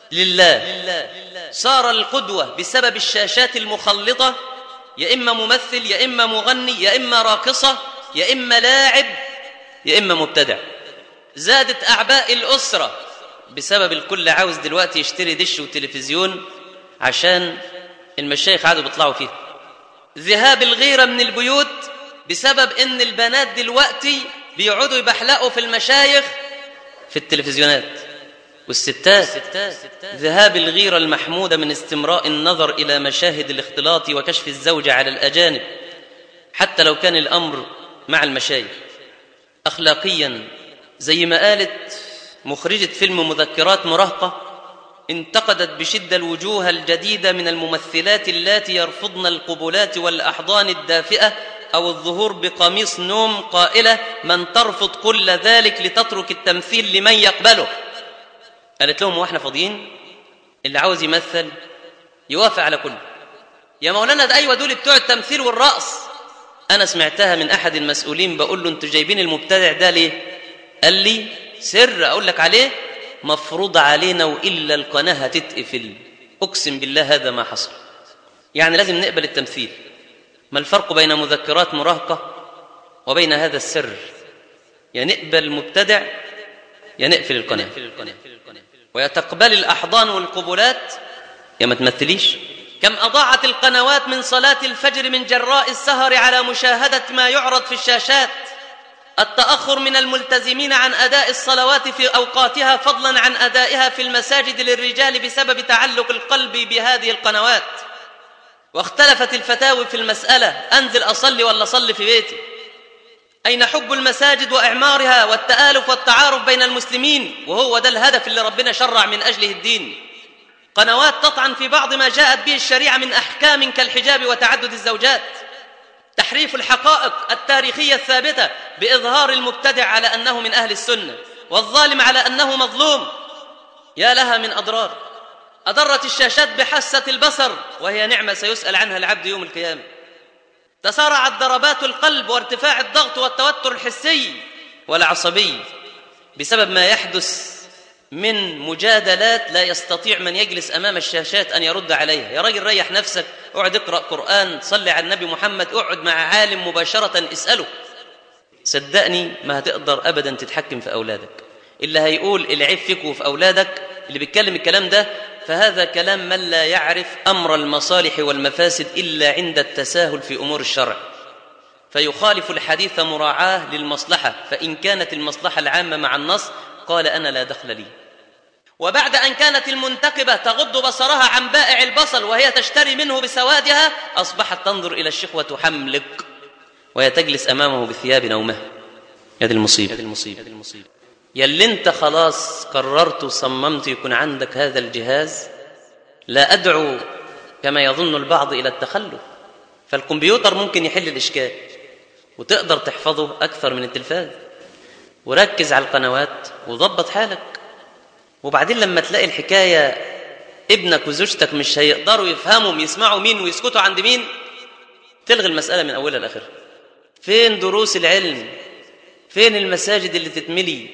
لله صار القدوة بسبب الشاشات المخلطة يا إما ممثل يا إما مغني يا إما راقصة يا إما لاعب يا إما مبتدع زادت أعباء الأسرة بسبب الكل عاوز دلوقتي يشتري دش وتلفزيون عشان المشايخ عادوا بيطلعوا فيها ذهاب الغيرة من البيوت بسبب ان البنات دلوقتي بيقعدوا يبحلقوا في المشايخ في التلفزيونات والستات ذهاب الغيرة المحمودة من استمراء النظر إلى مشاهد الاختلاط وكشف الزوجة على الأجانب حتى لو كان الأمر مع المشايخ أخلاقيا زي ما قالت مخرجة فيلم مذكرات مراهقة انتقدت بشدة الوجوه الجديدة من الممثلات اللاتي يرفضن القبلات والأحضان الدافئة أو الظهور بقميص نوم قائلة من ترفض كل ذلك لتترك التمثيل لمن يقبله قالت لهم واحنا فاضيين اللي عاوز يمثل يوافق على كله يا مولانا ده ايوه دول بتوع التمثيل والرقص انا سمعتها من احد المسؤولين بقول له انتوا جايبين المبتدع ده ليه قال لي سر اقول لك عليه مفروض علينا والا القناه هتتقفل اقسم بالله هذا ما حصل يعني لازم نقبل التمثيل ما الفرق بين مذكرات مراهقه وبين هذا السر يا نقبل مبتدع يا نقفل القناه ويتقبل الاحضان والقبلات يا ما تمثليش كم اضاعت القنوات من صلاه الفجر من جراء السهر على مشاهده ما يعرض في الشاشات التاخر من الملتزمين عن اداء الصلوات في اوقاتها فضلا عن ادائها في المساجد للرجال بسبب تعلق القلب بهذه القنوات واختلفت الفتاوي في المساله انزل اصلي ولا اصلي في بيتي اين حب المساجد واعمارها والتالف والتعارف بين المسلمين وهو ده الهدف اللي ربنا شرع من اجله الدين قنوات تطعن في بعض ما جاءت به الشريعه من احكام كالحجاب وتعدد الزوجات تحريف الحقائق التاريخيه الثابته باظهار المبتدع على انه من اهل السنه والظالم على انه مظلوم يا لها من اضرار اضرت الشاشات بحاسه البصر وهي نعمه سيسال عنها العبد يوم القيامه تسارعت ضربات القلب وارتفاع الضغط والتوتر الحسي والعصبي بسبب ما يحدث من مجادلات لا يستطيع من يجلس امام الشاشات ان يرد عليها يا راجل ريح نفسك اقعد اقرا قران صلي على النبي محمد اقعد مع عالم مباشره اساله صدقني ما هتقدر ابدا تتحكم في اولادك اللي هيقول العيب فيك وفي اولادك اللي بيتكلم الكلام ده فهذا كلام من لا يعرف امر المصالح والمفاسد الا عند التساهل في امور الشرع فيخالف الحديث مراعاه للمصلحه فان كانت المصلحه العامه مع النص قال انا لا دخل لي وبعد ان كانت المنتقبه تغض بصرها عن بائع البصل وهي تشتري منه بسوادها اصبحت تنظر الى الشيخ وتحملق وهي تجلس امامه بثياب نومها هذه المصيبه هذه المصيبه هذه المصيبه يا اللي انت خلاص قررت وصممت يكون عندك هذا الجهاز لا ادعو كما يظن البعض الى التخلف فالكمبيوتر ممكن يحل الاشكال وتقدر تحفظه اكثر من التلفاز وركز على القنوات وظبط حالك وبعدين لما تلاقي الحكايه ابنك وزوجتك مش هيقدروا يفهموا يسمعوا مين ويسكتوا عند مين تلغي المساله من اولها لاخرها فين دروس العلم فين المساجد اللي تتملي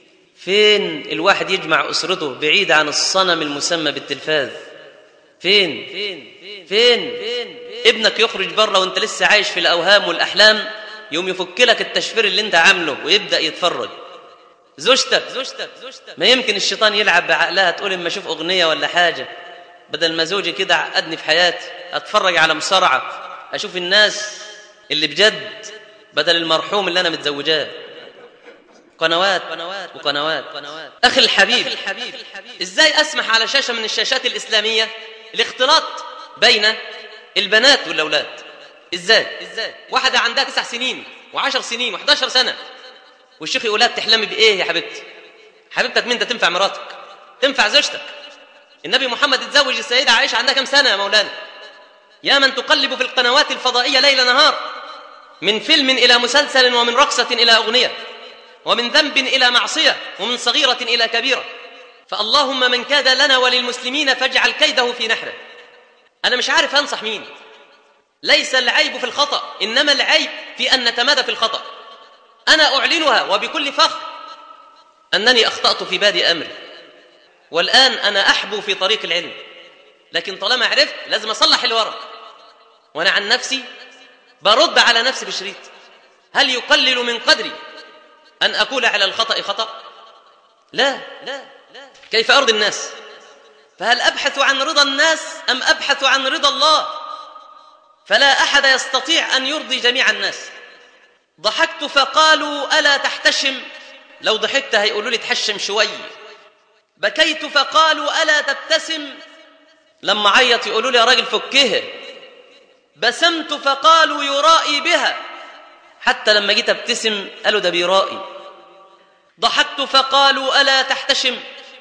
فين الواحد يجمع اسرته بعيد عن الصنم المسمى بالتلفاز فين فين فين, فين؟ ابنك يخرج بره وانت لسه عايش في الاوهام والاحلام يوم يفك لك التشفير اللي انت عامله ويبدا يتفرج زوجتك زوجتك زوجتك ما يمكن الشيطان يلعب بعقلها تقول اما اشوف اغنيه ولا حاجه بدل ما زوجي كده عقدني في حياتي اتفرج على مصارعه اشوف الناس اللي بجد بدل المرحوم اللي انا متزوجاه قنوات قنوات وقنوات قنوات اخي الحبيب الحبيب ازاي اسمح على شاشه من الشاشات الاسلاميه الاختلاط بين البنات والاولاد ازاي ازاي واحده عندها تسع سنين وعشر سنين و11 سنه والشيخ يقول لها بتحلمي بايه يا حبيبتي حبيبتك مين ده تنفع مراتك تنفع زوجتك النبي محمد اتزوج السيده عائشه عندها كم سنه يا مولانا يا من تقلب في القنوات الفضائيه ليل نهار من فيلم الى مسلسل ومن رقصه الى اغنيه ومن ذنب الى معصيه ومن صغيره الى كبيره فاللهم من كاد لنا وللمسلمين فاجعل كيده في نحره انا مش عارف انصح مين ليس العيب في الخطا انما العيب في ان نتمادى في الخطا انا اعلنها وبكل فخر انني اخطات في بادئ امري والان انا احبو في طريق العلم لكن طالما عرفت لازم اصلح اللي ورا وانا عن نفسي برد على نفسي بشريط هل يقلل من قدري ان اقول على الخطا خطا لا لا لا كيف ارضي الناس فهل ابحث عن رضا الناس ام ابحث عن رضا الله فلا احد يستطيع ان يرضي جميع الناس ضحكت فقالوا الا تحتشم لو ضحكت هيقولوا لي تحشم شويه بكيت فقالوا الا تبتسم لما عيط يقولوا لي يا راجل فكها بسمت فقالوا يرائي بها حتى لما جيت ابتسم قالوا ده بيرائي ضحكت فقالوا ألا تحتشم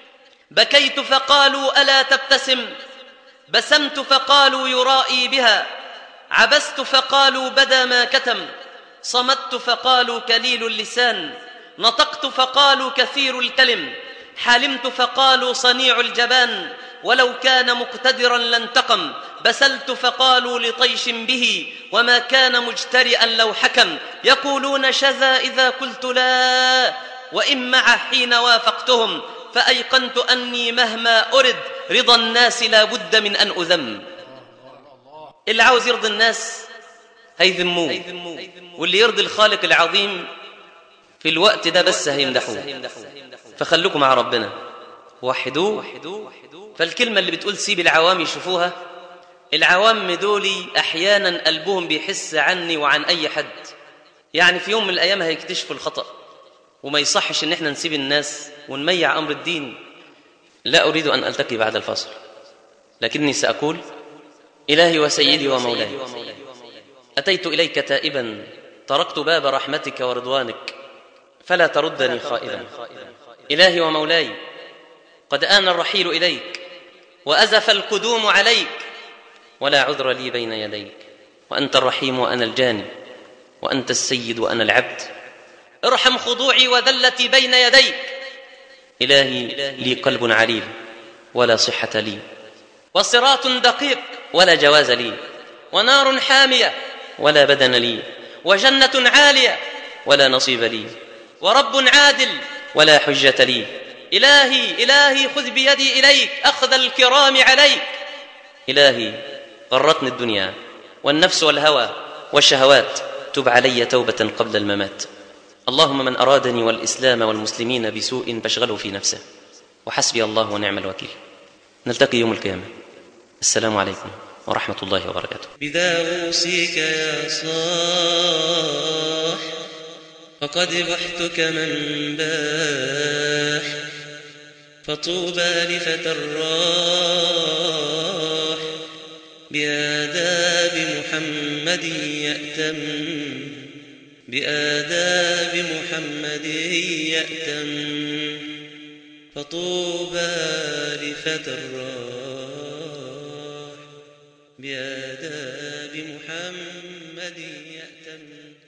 بكيت فقالوا ألا تبتسم بسمت فقالوا يرائي بها عبست فقالوا بدا ما كتم صمت فقالوا كليل اللسان نطقت فقالوا كثير الكلم حلمت فقالوا صنيع الجبان ولو كان مقتدرا لانتقم بسلت فقالوا لطيش به وما كان مجترئا لو حكم يقولون شذا إذا قلت لا وإن مع حين وافقتهم فأيقنت أني مهما أرد رضا الناس لا بد من أن أذم اللي عاوز يرضي الناس هيذموه واللي يرضي الخالق العظيم في الوقت ده بس هيمدحوه فخلوكم مع ربنا وحدوه فالكلمة اللي بتقول سيب العوام يشوفوها العوام دولي أحيانا قلبهم بيحس عني وعن أي حد يعني في يوم من الأيام هيكتشفوا الخطأ وما يصحش ان احنا نسيب الناس ونميع امر الدين لا اريد ان التقي بعد الفصل لكني ساقول الهي وسيدي ومولاي اتيت اليك تائبا تركت باب رحمتك ورضوانك فلا تردني خائبا الهي ومولاي قد ان الرحيل اليك وازف القدوم عليك ولا عذر لي بين يديك وانت الرحيم وانا الجاني وانت السيد وانا العبد ارحم خضوعي وذلتي بين يديك إلهي لي قلب عليل ولا صحة لي وصراط دقيق ولا جواز لي ونار حامية ولا بدن لي وجنة عالية ولا نصيب لي ورب عادل ولا حجة لي إلهي إلهي خذ بيدي إليك أخذ الكرام عليك إلهي غرتني الدنيا والنفس والهوى والشهوات تب علي توبة قبل الممات اللهم من أرادني والإسلام والمسلمين بسوء فاشغله في نفسه وحسبي الله ونعم الوكيل نلتقي يوم القيامة السلام عليكم ورحمة الله وبركاته بذا أوصيك يا صاح فقد بحتك من باح فطوبى لفتى الراح بآداب محمد يأتم بآداب محمد يأتم فطوبى لفتى الراح بآداب محمد يأتم